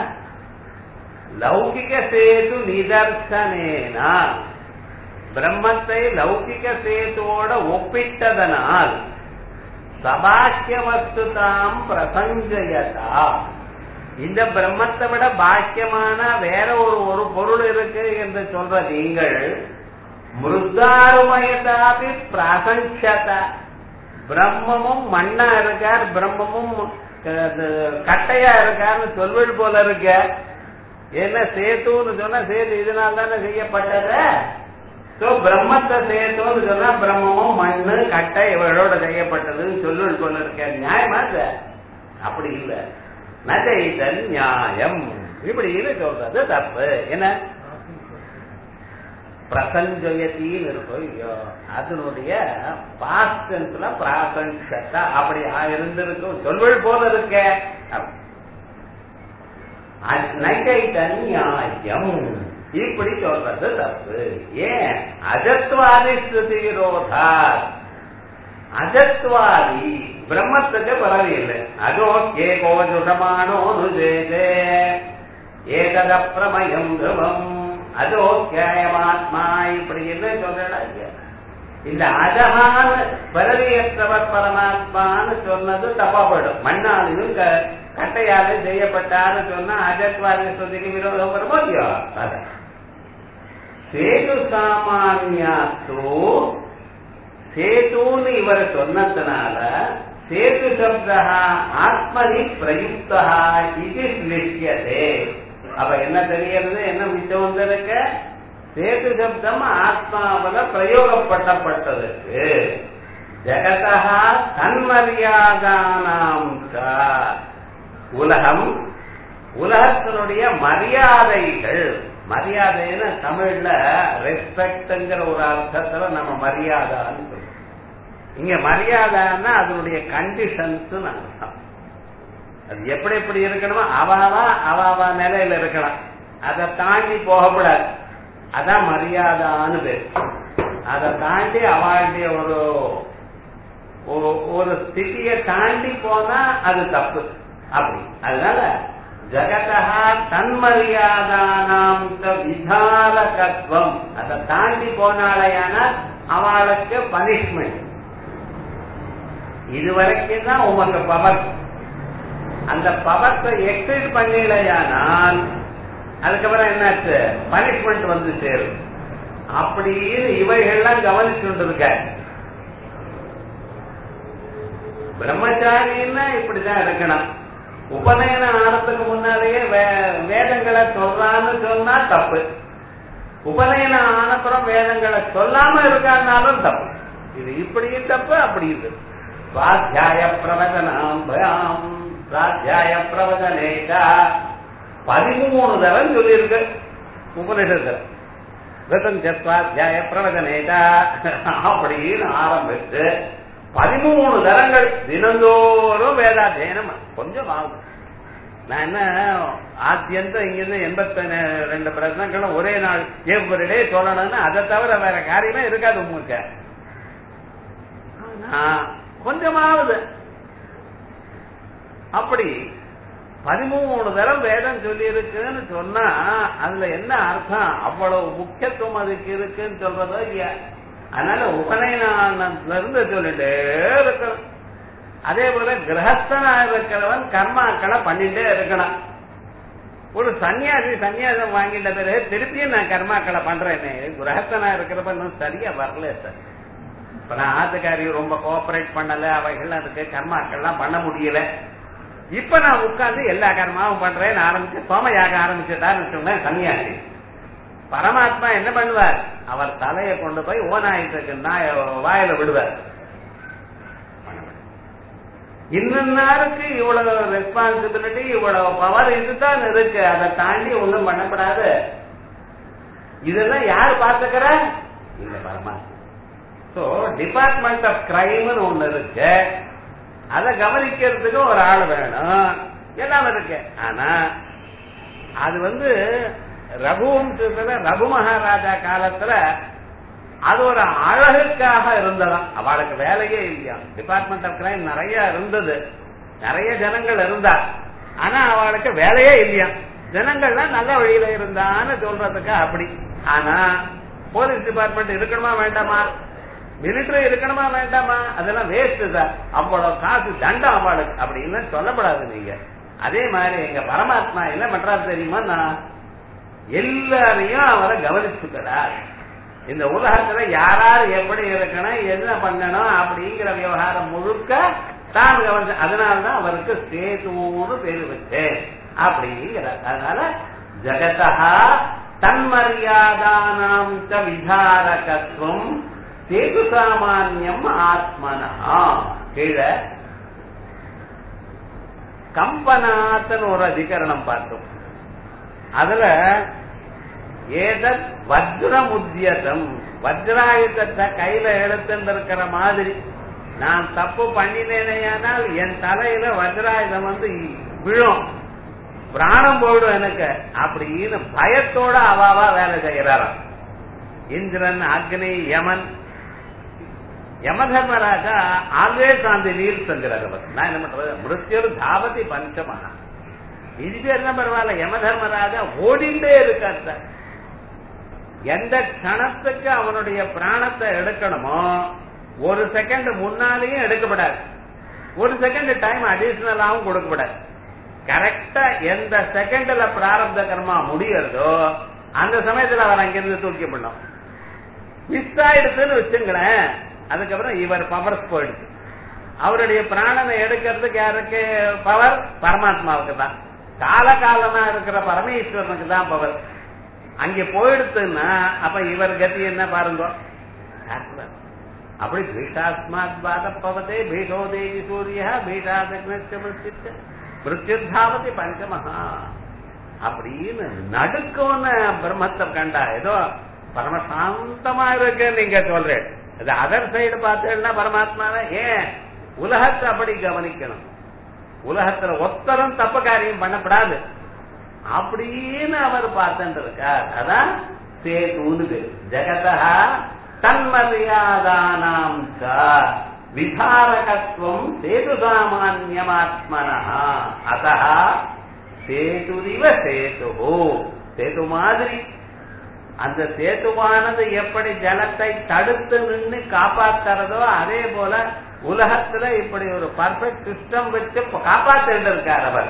லௌகிக சேது நிதர்சனேனா பிரம்மத்தை லௌகிக சேத்துவோட ஒப்பிட்டதனால் சபாக்கிய வஸ்துதாம் பிரசஞ்சயதா இந்த பிரம்மத்தை விட பாக்கியமான வேற ஒரு ஒரு பொருள் இருக்கு என்று சொல்ற நீங்கள் மிருதாருமயதாபி பிராசஞ்சத பிரம்மமும் மண்ணா இருக்கார் பிரம்மமும் அஹ், கட்டையா இருக்காருன்னு சொல்வது போல இருக்க என்ன சேத்துன்னு சொன்னா சேது இதனால தானே செய்யப்பட்டது சோ பிரம்மத்தை சேத்துன்னு சொன்னா பிரம்மமும் மண்ணு கட்டை இவளோட செய்யப்பட்டதுன்னு சொல்லுவது போல இருக்க நியாயமா இல்ல அப்படி இல்ல நஜைதன் நியாயம் இப்படி இது சொல்றது தப்பு என்ன பிரசஞ்சயத்தின்னு இருக்கும் ஐயோ அதனுடைய பாஸ்டன்ஸ்ல பிராசஞ்சதா அப்படி இருந்திருக்கும் சொல்வள் போல இருக்க நைட்டைதன் நியாயம் இப்படி சொல்றது தப்பு ஏன் அஜத்வாதி ஸ்ருதிரோதா அஜத்வாதி பிரம்மத்துக்கு பரவி இல்லை அதோ ஏகோ ஜுடமானோ நுஜேதே ஏகத பிரமயம் துவம் அதோ கேயமாத்மா இப்படி என்ன சொல்றாங்க இந்த அஜகான பரவியற்றவர் பரமாத்மான்னு சொன்னது தப்பாப்படும் மண்ணாலையும் க- கட்டையாலும் செய்யப்பட்டான்னு சொன்னா அஜத்வாதி ஸ்ருதிக்கு விரோதம் வருமோ இல்லையோ அதான் சேது சாமானியாத்து சேதுன்னு இவர் சொன்னதுனால சேது சப்தா ஆத்மனி பிரயுக்தா இது நிஷ்யதே அப்ப என்ன தெரியறது என்ன மிச்சம் வந்திருக்க சேது சப்தம் ஆத்மாவில பிரயோகப்பட்டப்பட்டதுக்கு ஜெகதா தன்மரியாதானாம் ச. உலகம் உலகத்தினுடைய மரியாதைகள் மரியாதைன்னு தமிழ்ல ரெஸ்பெக்ட்ங்கிற ஒரு அர்த்தத்துல நம்ம மரியாதைன்னு சொல்றோம் இங்க மரியாதைன்னா அதனுடைய கண்டிஷன்ஸ் அர்த்தம் அது எப்படி எப்படி இருக்கணுமோ அவாவா அவாவா நிலையில இருக்கலாம் அதை தாண்டி போகக்கூடாது அதான் மரியாதான்னு பேர் அதை தாண்டி அவளுடைய ஒரு ஒரு- ஒரு ஸ்திதியை தாண்டி போனா அது தப்பு அப்படி அதனால ஜகதா தன்மரியாதானாம் விதாலகத்துவம் அதை தாண்டி போனாலேயான அவளுக்கு பனிஷ்மெண்ட் இதுவரைக்கும் தான் உமக்கு பவர் அந்த பவத்தை எக்ஸைட் பண்ணலையானால் அதுக்கப்புறம் என்னாச்சு பனிஷ்மெண்ட் வந்து சேரும் அப்படின்னு இவைகள்லாம் கவனிச்சுட்டு இருக்க பிரம்மச்சாரின்னா இப்படிதான் இருக்கணும் உபநயனம் ஆனதுக்கு முன்னாலேயே வே- வேதங்களை சொல்றான்னு சொன்னா தப்பு உபநயனம் ஆனப்புறம் வேதங்களை சொல்லாம இருக்கான்னாலும் தப்பு இது இப்படியும் தப்பு அப்படி இது சுவாத்தியாய பிரவச்சனாம் பயாம் சுவாத்தியாய பிரவச்சனேகா பதிமூணு தரம் சொல்லியிருக்கு உபநிஷத்துல ரிதம் சுவாத்தியாய பிரவச்சனேகா அப்படின்னு ஆரம்பிச்சு பதிமூணு தரங்கள் தினந்தோறும் வேதாத்தியனம் கொஞ்சம் ஆகும் நான் என்ன ஆத்தியந்தம் இங்கிருந்து எண்பத்தி ரெண்டு பிரச்சனைகளும் ஒரே நாள் எவ்வொரு டே சொல்லணும்னு அதை தவிர வேற காரியமே இருக்காது உங்களுக்கு ஆனா, கொஞ்சமாவது அப்படி பதிமூணு தரம் வேதம் சொல்லி இருக்குன்னு சொன்னா அதுல என்ன அர்த்தம் அவ்வளவு முக்கியத்துவம் அதுக்கு இருக்குன்னு சொல்றதோ இல்லையா அதனால உபநயனத்துல இருந்து சொல்லிட்டே இருக்கணும் அதே போல கிரகஸ்தனா இருக்கிறவன் கர்மாக்களை பண்ணிட்டே இருக்கணும் ஒரு சன்னியாசி சன்னியாசம் வாங்கிட்ட பிறகு திருப்பியும் நான் கர்மாக்களை பண்றேனே கிரகஸ்தனா இருக்கிறப்ப இன்னும் சரியா வரல சார் இப்ப நான் ஆத்துக்காரி ரொம்ப கோஆபரேட் பண்ணல அவைகள் அதுக்கு கர்மாக்கள்லாம் பண்ண முடியல இப்ப நான் உட்கார்ந்து எல்லா கர்மாவும் பண்றேன்னு ஆரம்பிச்சு சோமயாக ஆரம்பிச்சுட்டாருன்னு சொன்னேன் சன்னியாசி பரமாத்மா என்ன பண்ணுவார் அவர் தலையை கொண்டு போய் ஓநாயத்துக்கு நாய வாயில விடுவார் இன்னும் இவ்வளவு ரெஸ்பான்சிபிலிட்டி இவ்வளவு பவர் இதுதான் இருக்கு அதை தாண்டி ஒண்ணும் பண்ணப்படாது இதெல்லாம் யார் பார்த்துக்கிற இல்ல பரமாத்மா சோ டிபார்ட்மெண்ட் ஆஃப் கிரைம்னு ஒண்ணு இருக்கு அதை கவனிக்கிறதுக்கு ஒரு ஆள் வேணும் எல்லாம் இருக்கு ஆனா அது வந்து ரகுவம்சத்துல ரகு மகாராஜா காலத்துல அது ஒரு அழகுக்காக இருந்ததாம் அவளுக்கு வேலையே இல்லையா டிபார்ட்மெண்ட் ஆஃப் கிரைம் நிறைய இருந்தது நிறைய ஜனங்கள் இருந்தா ஆனா அவளுக்கு வேலையே இல்லையா ஜனங்கள்லாம் நல்ல வழியில இருந்தான்னு சொல்றதுக்கு அப்படி ஆனா போலீஸ் டிபார்ட்மெண்ட் இருக்கணுமா வேண்டாமா மிலிட்டரி இருக்கணுமா வேண்டாமா அதெல்லாம் வேஸ்ட் சார் அவ்வளவு காசு தண்டம் அவளுக்கு அப்படின்னு சொல்லப்படாது நீங்க அதே மாதிரி எங்க பரமாத்மா என்ன பண்றாரு தெரியுமா நான் எல்லாரையும் அவரை கவனிச்சுக்கிறார் இந்த உலகத்துல யாரார் எப்படி இருக்கணும் என்ன பண்ணணும் அப்படிங்கிற விவகாரம் முழுக்க தான் கவனிச்சு அதனாலதான் அவருக்கு சேதுன்னு பேரு வச்சேன் அப்படிங்கிறார் அதனால ஜகதா தன்மரியாதானாம் ச விதாரகத்துவம் சேது சாமான்யம் ஆத்மனா கீழே கம்பனாத்தன் ஒரு அதிகரணம் பார்த்தோம் அதுல ஏதத் வஜ்ரமுத்தியதம் வஜ்ராயுதத்தை கையில எடுத்துட்டு இருக்கிற மாதிரி நான் தப்பு பண்ணினேனேயானால் என் தலையில வஜ்ராயுதம் வந்து விழும் பிராணம் போயிடும் எனக்கு அப்படின்னு பயத்தோட அவாவா வேலை செய்யறாராம் Indran Agni Yaman Yamadharmaraja always on the wheel செஞ்சார் அவர் நான் என்ன பண்றது மிருத்யர் தாவதி பஞ்சமகா இது என்ன பரவாயில்ல யமதர்மராஜா ஓடிண்டே இருக்கார் சார் எந்த கணத்துக்கு அவனுடைய பிராணத்தை எடுக்கணுமோ ஒரு செகண்ட் முன்னாலேயும் எடுக்கப்படாது ஒரு செகண்ட் டைம் அடிஷனலாவும் கொடுக்கப்படாது கரெக்டா எந்த செகண்ட்ல பிராரப்த கர்மா முடியறதோ அந்த சமயத்துல அவர் அங்கிருந்து தூக்கி பண்ணும் மிஸ் ஆயிடுச்சுன்னு வச்சுங்களேன் அதுக்கப்புறம் இவர் பவர்ஸ் போயிடுச்சு அவருடைய பிராணனை எடுக்கிறதுக்கு யாருக்கு பவர் பரமாத்மாவுக்கு தான் காலகாலமா இருக்கிற பரமேஸ்வரனுக்கு தான் பவர் அங்க போயிடுச்சுன்னா அப்ப இவர் கதி என்ன பாருங்க அப்படி பீஷாஸ்மாத் பாதப்பவதே பீஷோ தேவி சூரிய பீஷாதக்னிச்ச மிருத்யுத்தாவதி பஞ்சமகா அப்படின்னு நடுக்கோன்னு பிரம்மத்தை கண்டா ஏதோ பரமசாந்தமா இருக்கு நீங்க சொல்றேன் அது அதர் சைடு பார்த்தேன்னா பரமாத்மாவை ஏன் உலகத்தை அப்படி கவனிக்கணும் உலகத்துல ஒத்தரும் தப்பு காரியம் பண்ணப்படாது அப்படின்னு அவர் பார்த்துட்டு இருக்கார் அதான் சேதுன்னு பேரு ஜெகதா தன்மரியாதானாம் விதாரகத்துவம் சேது சாமான்யமாத்மன அத சேதுரிவ சேது சேது மாதிரி அந்த சேதுவானது எப்படி ஜலத்தை தடுத்து நின்று காப்பாத்துறதோ அதே போல உலகத்துல இப்படி ஒரு பர்ஃபெக்ட் சிஸ்டம் வச்சு காப்பாத்திட்டு இருக்கார் அவர்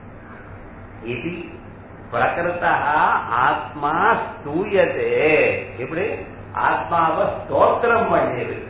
இது பிரகிருத்தா ஆத்மா ஸ்தூயதே இப்படி ஆத்மாவை ஸ்தோத்திரம் பண்ணியிருக்கு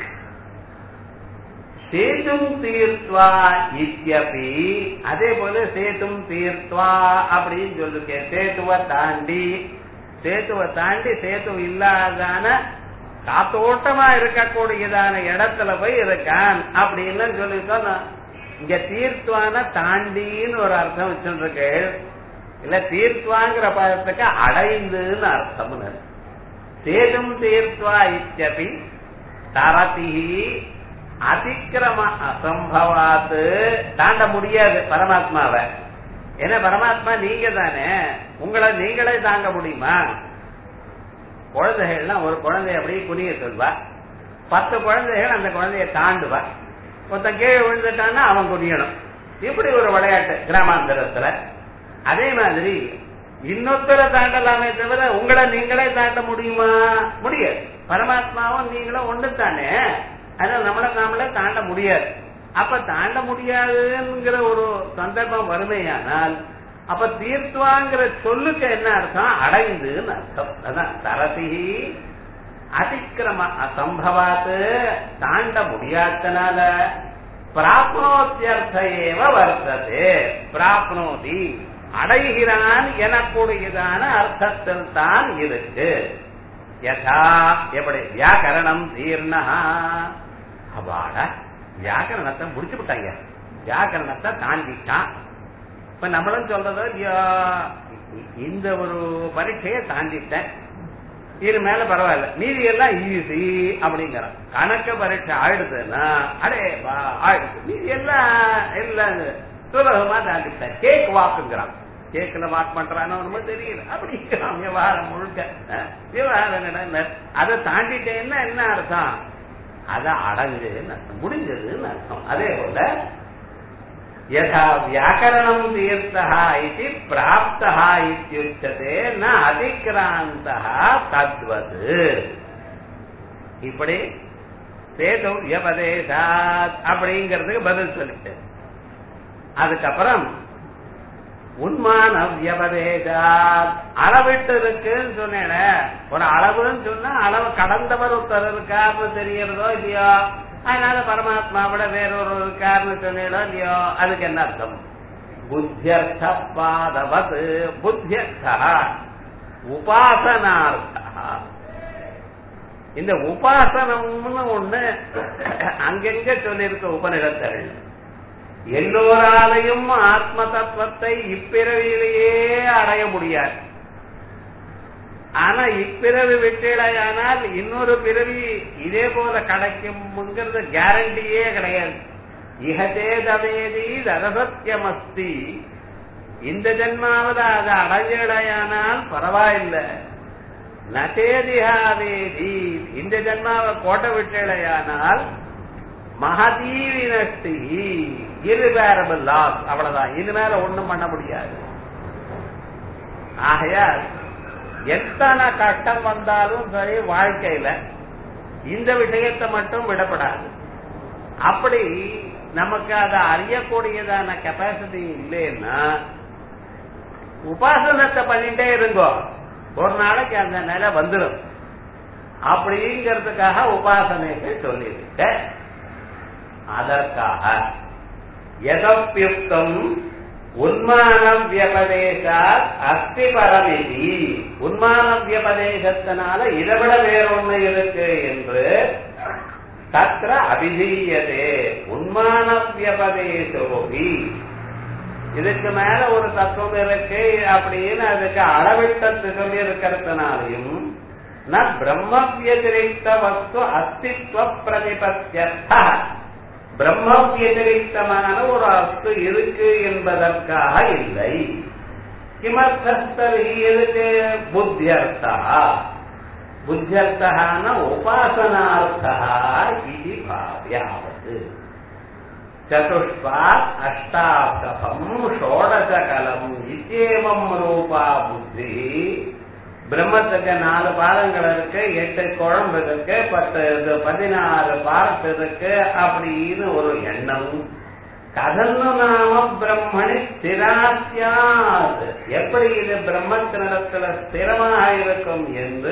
சேதும் தீர்த்வா இத்தியபி அதே போல சேதும் தீர்த்வா அப்படின்னு சொல்லிருக்கேன் சேத்துவை தாண்டி சேத்துவை தாண்டி சேத்து இல்லாதான காத்தோட்டமா இருக்கக்கூடியதான இடத்துல போய் இருக்கான் அப்படின்னு சொல்லிருக்கோம் இங்க தீர்த்துவான தாண்டின்னு ஒரு அர்த்தம் வச்சுருக்கு இல்ல தீர்த்துவாங்கிற பதத்துக்கு அடைந்துன்னு அர்த்தம் சேதும் தீர்த்வா இத்தியபி தரதி அதிக்கிரம அசம்பவாத்து தாண்ட முடியாது பரமாத்மாவை ஏன்னா பரமாத்மா நீங்க தானே உங்களை நீங்களே தாங்க முடியுமா குழந்தைகள்லாம் ஒரு குழந்தைய அப்படியே குனிய சொல்வா பத்து குழந்தைகள் அந்த குழந்தைய தாண்டுவா ஒருத்தன் கீழே விழுந்துட்டான்னா அவன் குனியணும் இப்படி ஒரு விளையாட்டு கிராமாந்தரத்துல அதே மாதிரி இன்னொருத்தரை தாண்டலாமே தவிர உங்களை நீங்களே தாண்ட முடியுமா முடியாது பரமாத்மாவும் நீங்களும் ஒன்று தானே அதனால நம்மளை நாமளே தாண்ட முடியாது அப்ப தாண்ட முடியாதுங்கிற ஒரு சந்தர்ப்பம் வறுமையானால் அப்ப தீர்த்துவாங்கிற சொல்லுக்கு என்ன அர்த்தம் அடைந்துன்னு அர்த்தம் அதான் தரசி அதிக்கிரம அசம்பவாத்து தாண்ட முடியாதனால பிராப்னோத்தியர்த்த ஏவ வர்த்தது பிராப்னோதி அடைகிறான் எனக்கூடியதான அர்த்தத்தில் தான் இருக்கு யதா எப்படி வியாக்கரணம் தீர்ணா அவாட வியாக்கரணத்தை முடிச்சு விட்டாங்க வியாக்கரணத்தை தாண்டிட்டான் இப்ப நம்மளும் சொல்றது இந்த ஒரு பரீட்சையை தாண்டிட்டேன் இது மேல பரவாயில்ல மீதி எல்லாம் ஈஸி அப்படிங்கிறான் கணக்க பரீட்சை ஆயிடுதுன்னா அடே ஆயிடுச்சு மீதி எல்லாம் எல்லாம் சுலபமா தாண்டிட்டேன் கேக் வாக்குங்கிறான் கேக்குல வாக் பண்றானோ ரொம்ப தெரியல அப்படிங்கிறான் விவகாரம் முழுக்க விவகாரம் அதை தாண்டிட்டேன்னா என்ன அர்த்தம் அத அடங்குன்னு அர்த்தம் முடிஞ்சதுன்னு அர்த்தம் அதே போல யதா வியாக்கரணம் தீர்த்தா இது பிராப்தா இத்தியுச்சதே ந அதிக்ராந்த தத்வது இப்படி சேது வியபதேசாத் அப்படிங்கிறதுக்கு பதில் சொல்லிட்டு அதுக்கப்புறம் உன்மான வியபதேசாத் அளவிட்டு இருக்குன்னு சொன்னேன் ஒரு அளவுன்னு சொன்னா அளவு கடந்தவர் ஒருத்தர் இருக்காருன்னு தெரியறதோ இல்லையோ அதனால பரமாத்மாவோட வேறொரு இருக்காருன்னு சொன்னீங்களோ இல்லையோ அதுக்கு என்ன அர்த்தம் புத்தியர்த்த பாதவத் புத்தியர்த்தா உபாசனார்த்தா இந்த உபாசனம்னு ஒண்ணு அங்கெங்க சொல்லியிருக்க உபநிடத்தர்கள் எல்லோராலையும் ஆத்ம தத்துவத்தை இப்பிறவியிலேயே அடைய முடியாது ஆனா இப்பிறவி விட்டேடையானால் இன்னொரு பிறவி இதே போல கிடைக்கும்ங்கிறது கேரண்டியே கிடையாது இகதே தவேதி தரசத்தியமஸ்தி இந்த ஜென்மாவது அதை அடைஞ்சடையானால் பரவாயில்லை நசேதிகாவேதி இந்த ஜென்மாவை கோட்டை விட்டேடையானால் மகதீவினஸ்தி இருவேரபிள் லாஸ் அவ்வளவுதான் இனிமேல ஒண்ணும் பண்ண முடியாது ஆகையால் எத்தனை கஷ்டம் வந்தாலும் சரி வாழ்க்கையில இந்த விஷயத்தை மட்டும் விடப்படாது அப்படி நமக்கு அதை அறியக்கூடியதான கெப்பாசிட்டி இல்லைன்னா உபாசனத்தை பண்ணிட்டே இருங்கோ ஒரு நாளைக்கு அந்த நிலை வந்துடும் அப்படிங்கிறதுக்காக உபாசனைகள் சொல்லியிருக்க அதற்காக எதப்பியுக்தம் உன்மான வியபதேசாத் அஸ்தி பரமிதி உன்மான வியபதேசத்தினால இதை விட வேறொன்னு இருக்கு என்று தத்திர அபிதீயதே உன்மான வியபதேசோபி இதுக்கு மேல ஒரு தத்துவம் இருக்கு அப்படின்னு அதுக்கு அளவிட்டத்து சொல்லி இருக்கிறதுனாலையும் ந பிரம்ம வியதிரிக்த வஸ்து அஸ்தித்வ பிரதிபத்தியர்த்தா பிரம்ம வியதிரிக்தமான ஒரு அஸ்து இருக்கு என்பதற்காக இல்லை கிமர்த்தஸ்தரி எதுக்கு புத்தியர்த்தா புத்தியர்த்தகான உபாசனார்த்தா இது பாவியாவது சதுஷ்பாத் அஷ்டாப்தம் ஷோடசகலம் இத்தேவம் ரூபா புத்தி பிரம்மத்துக்கு நாலு பாதங்கள் இருக்கு எட்டு குழம்பு இருக்கு பத்து இது பதினாறு பார்ட் இருக்கு அப்படின்னு ஒரு எண்ணம் கதன்னு நாம பிரம்மணி ஸ்திராசியாத் எப்படி இது பிரம்மத்தினிடத்துல ஸ்திரமாக இருக்கும் என்று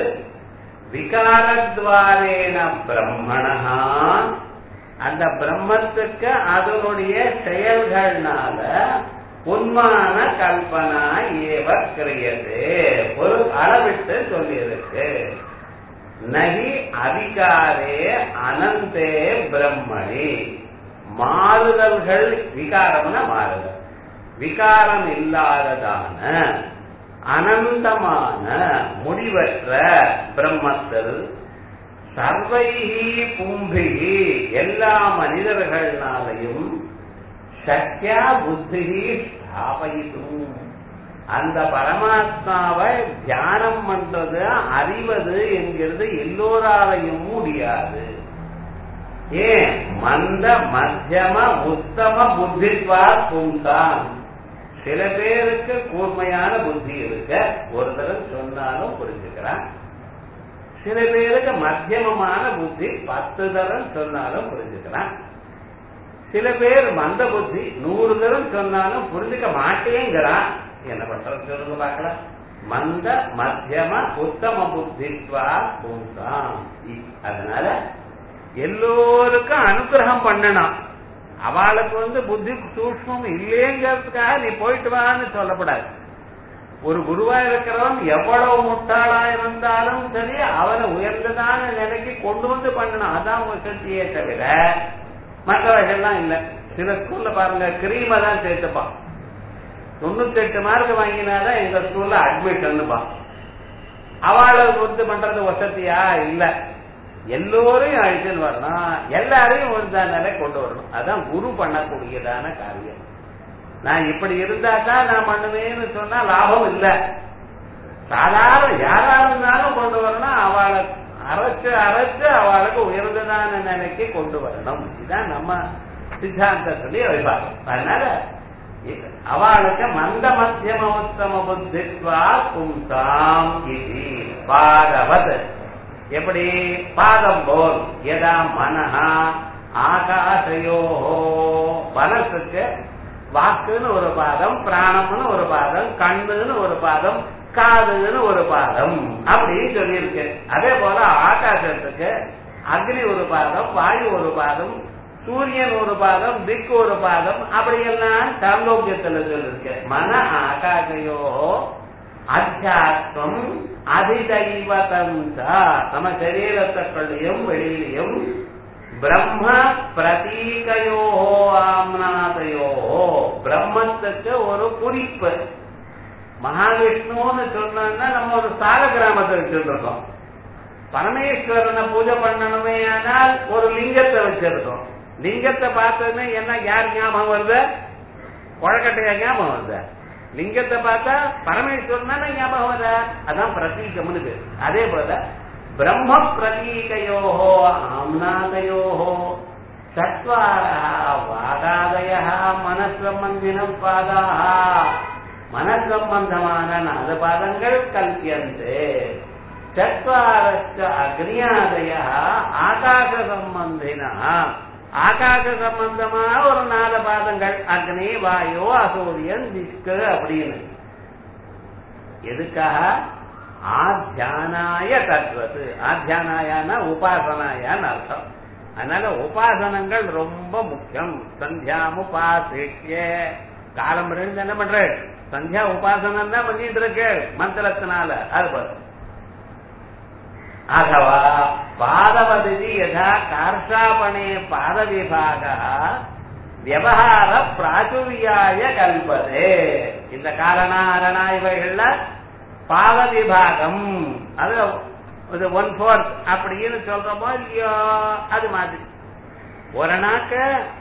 விகாரத்வாரேன பிரம்மணா அந்த பிரம்மத்துக்கு அதனுடைய செயல்கள்னால உண்மான கல்பனா ஏவ கிரியது ஒரு அளவிட்டு சொல்லியிருக்கு நகி அதிகாரே அனந்தே பிரம்மணி மாறுதல்கள் விகாரம்னா மாறுதல் விகாரம் இல்லாததான அனந்தமான முடிவற்ற பிரம்மத்தில் சர்வைகி பும்பிகி எல்லா மனிதர்களாலையும் சக்யா புத்தி ஸ்தாபயிதும் அந்த பரமாத்மாவை தியானம் பண்றது அறிவது என்கிறது எல்லோராலையும் முடியாது ஏன் மந்த மத்தியம உத்தம புத்தித்வா பும்சான் சில பேருக்கு கூர்மையான புத்தி இருக்க ஒரு தடவை சொன்னாலும் புரிஞ்சுக்கிறான் சில பேருக்கு மத்தியமமான புத்தி பத்து தரம் சொன்னாலும் புரிஞ்சுக்கலாம் சில பேர் மந்த புத்தி நூறு தரம் சொன்னாலும் புரிஞ்சுக்க மாட்டேங்கிறான் என்ன பண்றது சொல்லுங்க பார்க்கலாம் மந்த மத்தியம உத்தம புத்தித்வா பூசாம் அதனால எல்லோருக்கும் அனுகிரகம் பண்ணணும் அவளுக்கு வந்து புத்தி சூக்மம் இல்லைங்கிறதுக்காக நீ போயிட்டு வான்னு சொல்லப்படாது ஒரு குருவா இருக்கிறவன் எவ்வளவு முட்டாளா இருந்தாலும் சரி அவனை உயர்ந்ததான நிலைக்கு கொண்டு வந்து பண்ணணும் அதான் உங்க சக்தியே தவிர மற்றவர்கள்லாம் இல்ல சில ஸ்கூல்ல பாருங்க கிரீமை தான் சேர்த்துப்பான் தொண்ணூத்தி எட்டு மார்க் வாங்கினாதான் எங்க ஸ்கூல்ல அட்மிஷன் அவளை வந்து பண்றது வசதியா இல்ல எல்லோரையும் அழிச்சுன்னு வரணும் எல்லாரையும் ஒரு நிலை கொண்டு வரணும் அதான் குரு பண்ணக்கூடியதான காரியம் நான் இப்படி இருந்தா தான் நான் பண்ணுவேன்னு சொன்னா லாபம் இல்ல சாதாரண யாரா இருந்தாலும் கொண்டு வரணும் அவளை அரைச்சு அரைச்சு அவளுக்கு உயர்ந்ததான நிலைக்கு கொண்டு வரணும் இதுதான் நம்ம சித்தாந்தத்திலேயே வைப்பாங்க அதனால அவளுக்கு மந்த மத்தியம உத்தம புத்தித்வா பும்சாம் இது பாகவத் எப்படி பாதம் போல் எதா மனஹா ஆகாசையோ மனசுக்கு வாக்குன்னு ஒரு பாதம் பிராணம்னு ஒரு பாதம் கண்ணுன்னு ஒரு பாதம் காதுன்னு ஒரு பாதம் அப்படின்னு சொல்லியிருக்கு அதே போல ஆகாசத்துக்கு அக்னி ஒரு பாதம் வாயு ஒரு பாதம் சூரியன் ஒரு பாதம் திக்கு ஒரு பாதம் அப்படியெல்லாம் சாந்தோக்கியத்துல சொல்லிருக்கு மன ஆகாசையோ அத்தியாத்மம் அதிதைவதம் நம்ம சரீரத்துக்குள்ளேயும் வெளியிலையும் பிரம்ம பிரதீகையோ ஆம்நாதையோ பிரம்மத்துக்கு ஒரு குறிப்பு மகாவிஷ்ணுன்னு சொன்னா நம்ம ஒரு சால கிராமத்தை வச்சிருக்கோம் பரமேஸ்வரனை பூஜை பண்ணணுமே ஆனால் ஒரு லிங்கத்தை வச்சிருக்கோம் லிங்கத்தை பார்த்ததுமே என்ன யார் ஞாபகம் வருது குழக்கட்டையா ஞாபகம் வருது லிங்கத்தை பார்த்தா பரமேஸ்வரன் தானே ஞாபகம் வருது அதான் பிரதீகம்னு பேரு அதே போல பிரம்ம பிரதீகையோ ஆம்நாதயோ சத்வாரா வாதாதய மனசம்பந்தின பாதா மனசம்பந்தமான நாலு பாதங்கள் கல்பியந்தே சத்வாரஸ்ய அக்னியாதய ஆகாச சம்பந்தின ஆகாச சம்பந்தமான ஒரு நாலு பாதங்கள் அக்னி வாயு அசூரியன் திக்கு அப்படின்னு எதுக்காக ஆத்தியானாய தத்வத்து ஆத்தியானாயான உபாசனாயான்னு அர்த்தம் அதனால உபாசனங்கள் ரொம்ப முக்கியம் சந்தியாம் உபாசிக்க காலம் ரெண்டு என்ன பண்ற சந்தியா உபாசனம் தான் பண்ணிட்டு இருக்கு மந்திரத்தினால அது பாரு அகவா பாதவதி யதா கார்ஷாபணே பாத விபாக விவகார பிராச்சுரியாய கல்பதே இந்த காரணா அரணா இவைகள்ல பாத விபாகம் அது இது ஒன் ஃபோர்த் அப்படின்னு சொல்றோமோ இல்லையோ அது மாதிரி ஒரு நாக்கு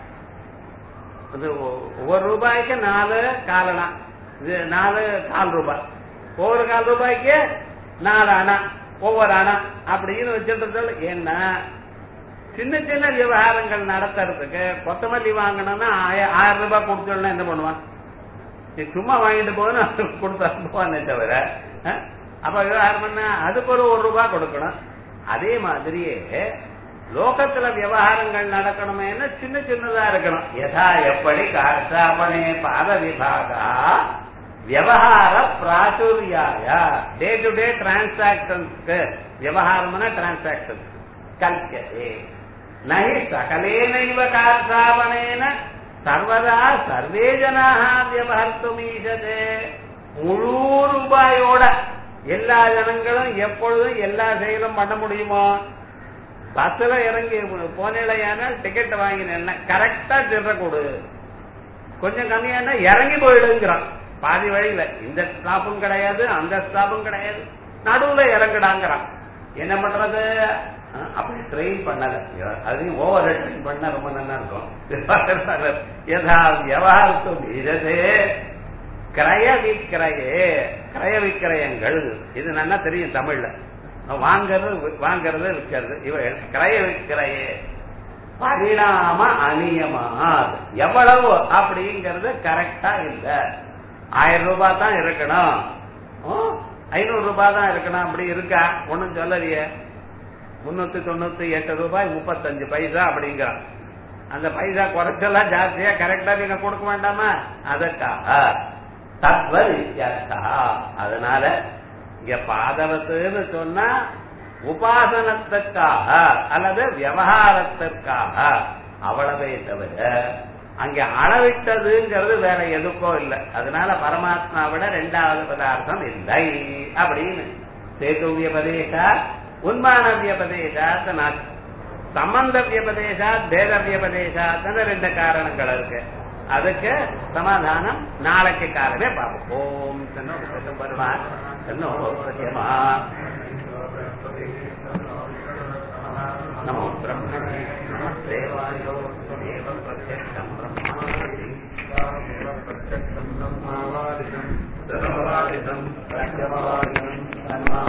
இது ஒரு ரூபாய்க்கு நாலு காலனா இது நாலு கால் ரூபாய் ஒவ்வொரு கால் ரூபாய்க்கு நாலு அணா ஒவ்வொரு அணா அப்படின்னு வச்சுட்டு ஏன்னா சின்ன சின்ன விவகாரங்கள் நடத்துறதுக்கு கொத்தமல்லி வாங்கணும்னா ஆயிரம் ரூபாய் கொடுத்தோம்னா என்ன பண்ணுவான் நீ சும்மா வாங்கிட்டு போகணும் கொடுத்தா போவானே தவிர அப்ப விவகாரம் பண்ண அதுக்கு ஒரு ஒரு ரூபாய் கொடுக்கணும் அதே மாதிரியே லோகத்துல விவகாரங்கள் நடக்கணுமேனா சின்ன சின்னதா இருக்கணும் யதா எப்படி கார்ஷாபனே பாத விபாகா விவகார பிராச்சுரியாய டே டு டே டிரான்சாக்சன்ஸ்க்கு விவகாரம்னா டிரான்சாக்சன்ஸ் கல்பியதே நகி சகலேனைவ கார்ஷாபனேன சர்வதா சர்வே ஜனாக வியவஹர்த்துமீசதே முழு ரூபாயோட எல்லா ஜனங்களும் எப்பொழுதும் எல்லா செயலும் பண்ண முடியுமோ பஸ்ல இறங்கி போனேலையான டிக்கெட் வாங்கினேன் கரெக்டா சில்லற கொடு கொஞ்சம் கம்மியானா இறங்கி போயிடுங்கிறான் பாதி வழியில இந்த ஸ்டாப்பும் கிடையாது அந்த ஸ்டாப்பும் கிடையாது நடுவுல இறங்குடாங்கிறான் என்ன பண்றது அப்படி ட்ரெயின் பண்ணல அதையும் ஓவர் ட்ரெயின் பண்ண ரொம்ப நல்லா இருக்கும் யதா வியவஹாரத்து பீஜதே கிரய விக்கிரயே கிரய விக்கிரயங்கள் இது நல்லா தெரியும் தமிழ்ல வாங்கறது வாங்கறது விற்கிறது இவ கிரய விக்கிரயே பரிணாம அநியமா எவ்வளவு அப்படிங்கறது கரெக்டா இல்ல ஆயிரம் ரூபாய் தான் இருக்கணும் ஐநூறு ரூபாய் தான் இருக்கணும் அப்படி இருக்கா ஒண்ணும் சொல்லலையே முன்னூத்தி தொண்ணூத்தி எட்டு ரூபாய் முப்பத்தஞ்சு பைசா அப்படிங்கிறான் அந்த பைசா குறைச்செல்லாம் ஜாஸ்தியா கரெக்டா நீங்க கொடுக்க வேண்டாமா அதற்காக தத்வ வித்தியாசா அதனால இங்க பாதவத்துன்னு சொன்னா உபாசனத்துக்காக அல்லது விவகாரத்திற்காக அவ்வளவே தவிர அங்க அளவிட்டதுங்கிறது வேற எதுக்கோ இல்லை அதனால பரமாத்மாவிட ரெண்டாவது பதார்த்தம் இல்லை அப்படின்னு சேது வியபதேசா உன்மான வியபதேசாத் சம்பந்த வியபதேசாத் பேத வியபதேசாத்னு ரெண்டு காரணங்கள் இருக்கு அதுக்கு சமாதானம் நாளைக்கு காலமே பார்ப்போம் ஓம் தன்னோ வருமா தன்னோ சத்தியமா நமோ பிரம்மணே நமஸ்தேவாயோ त्वमेव प्रत्यक्षम् ब्रह्मादिति प्रत्यक्षम् ब्रह्मावादितम् सर्ववादितम् प्रत्यवादितम्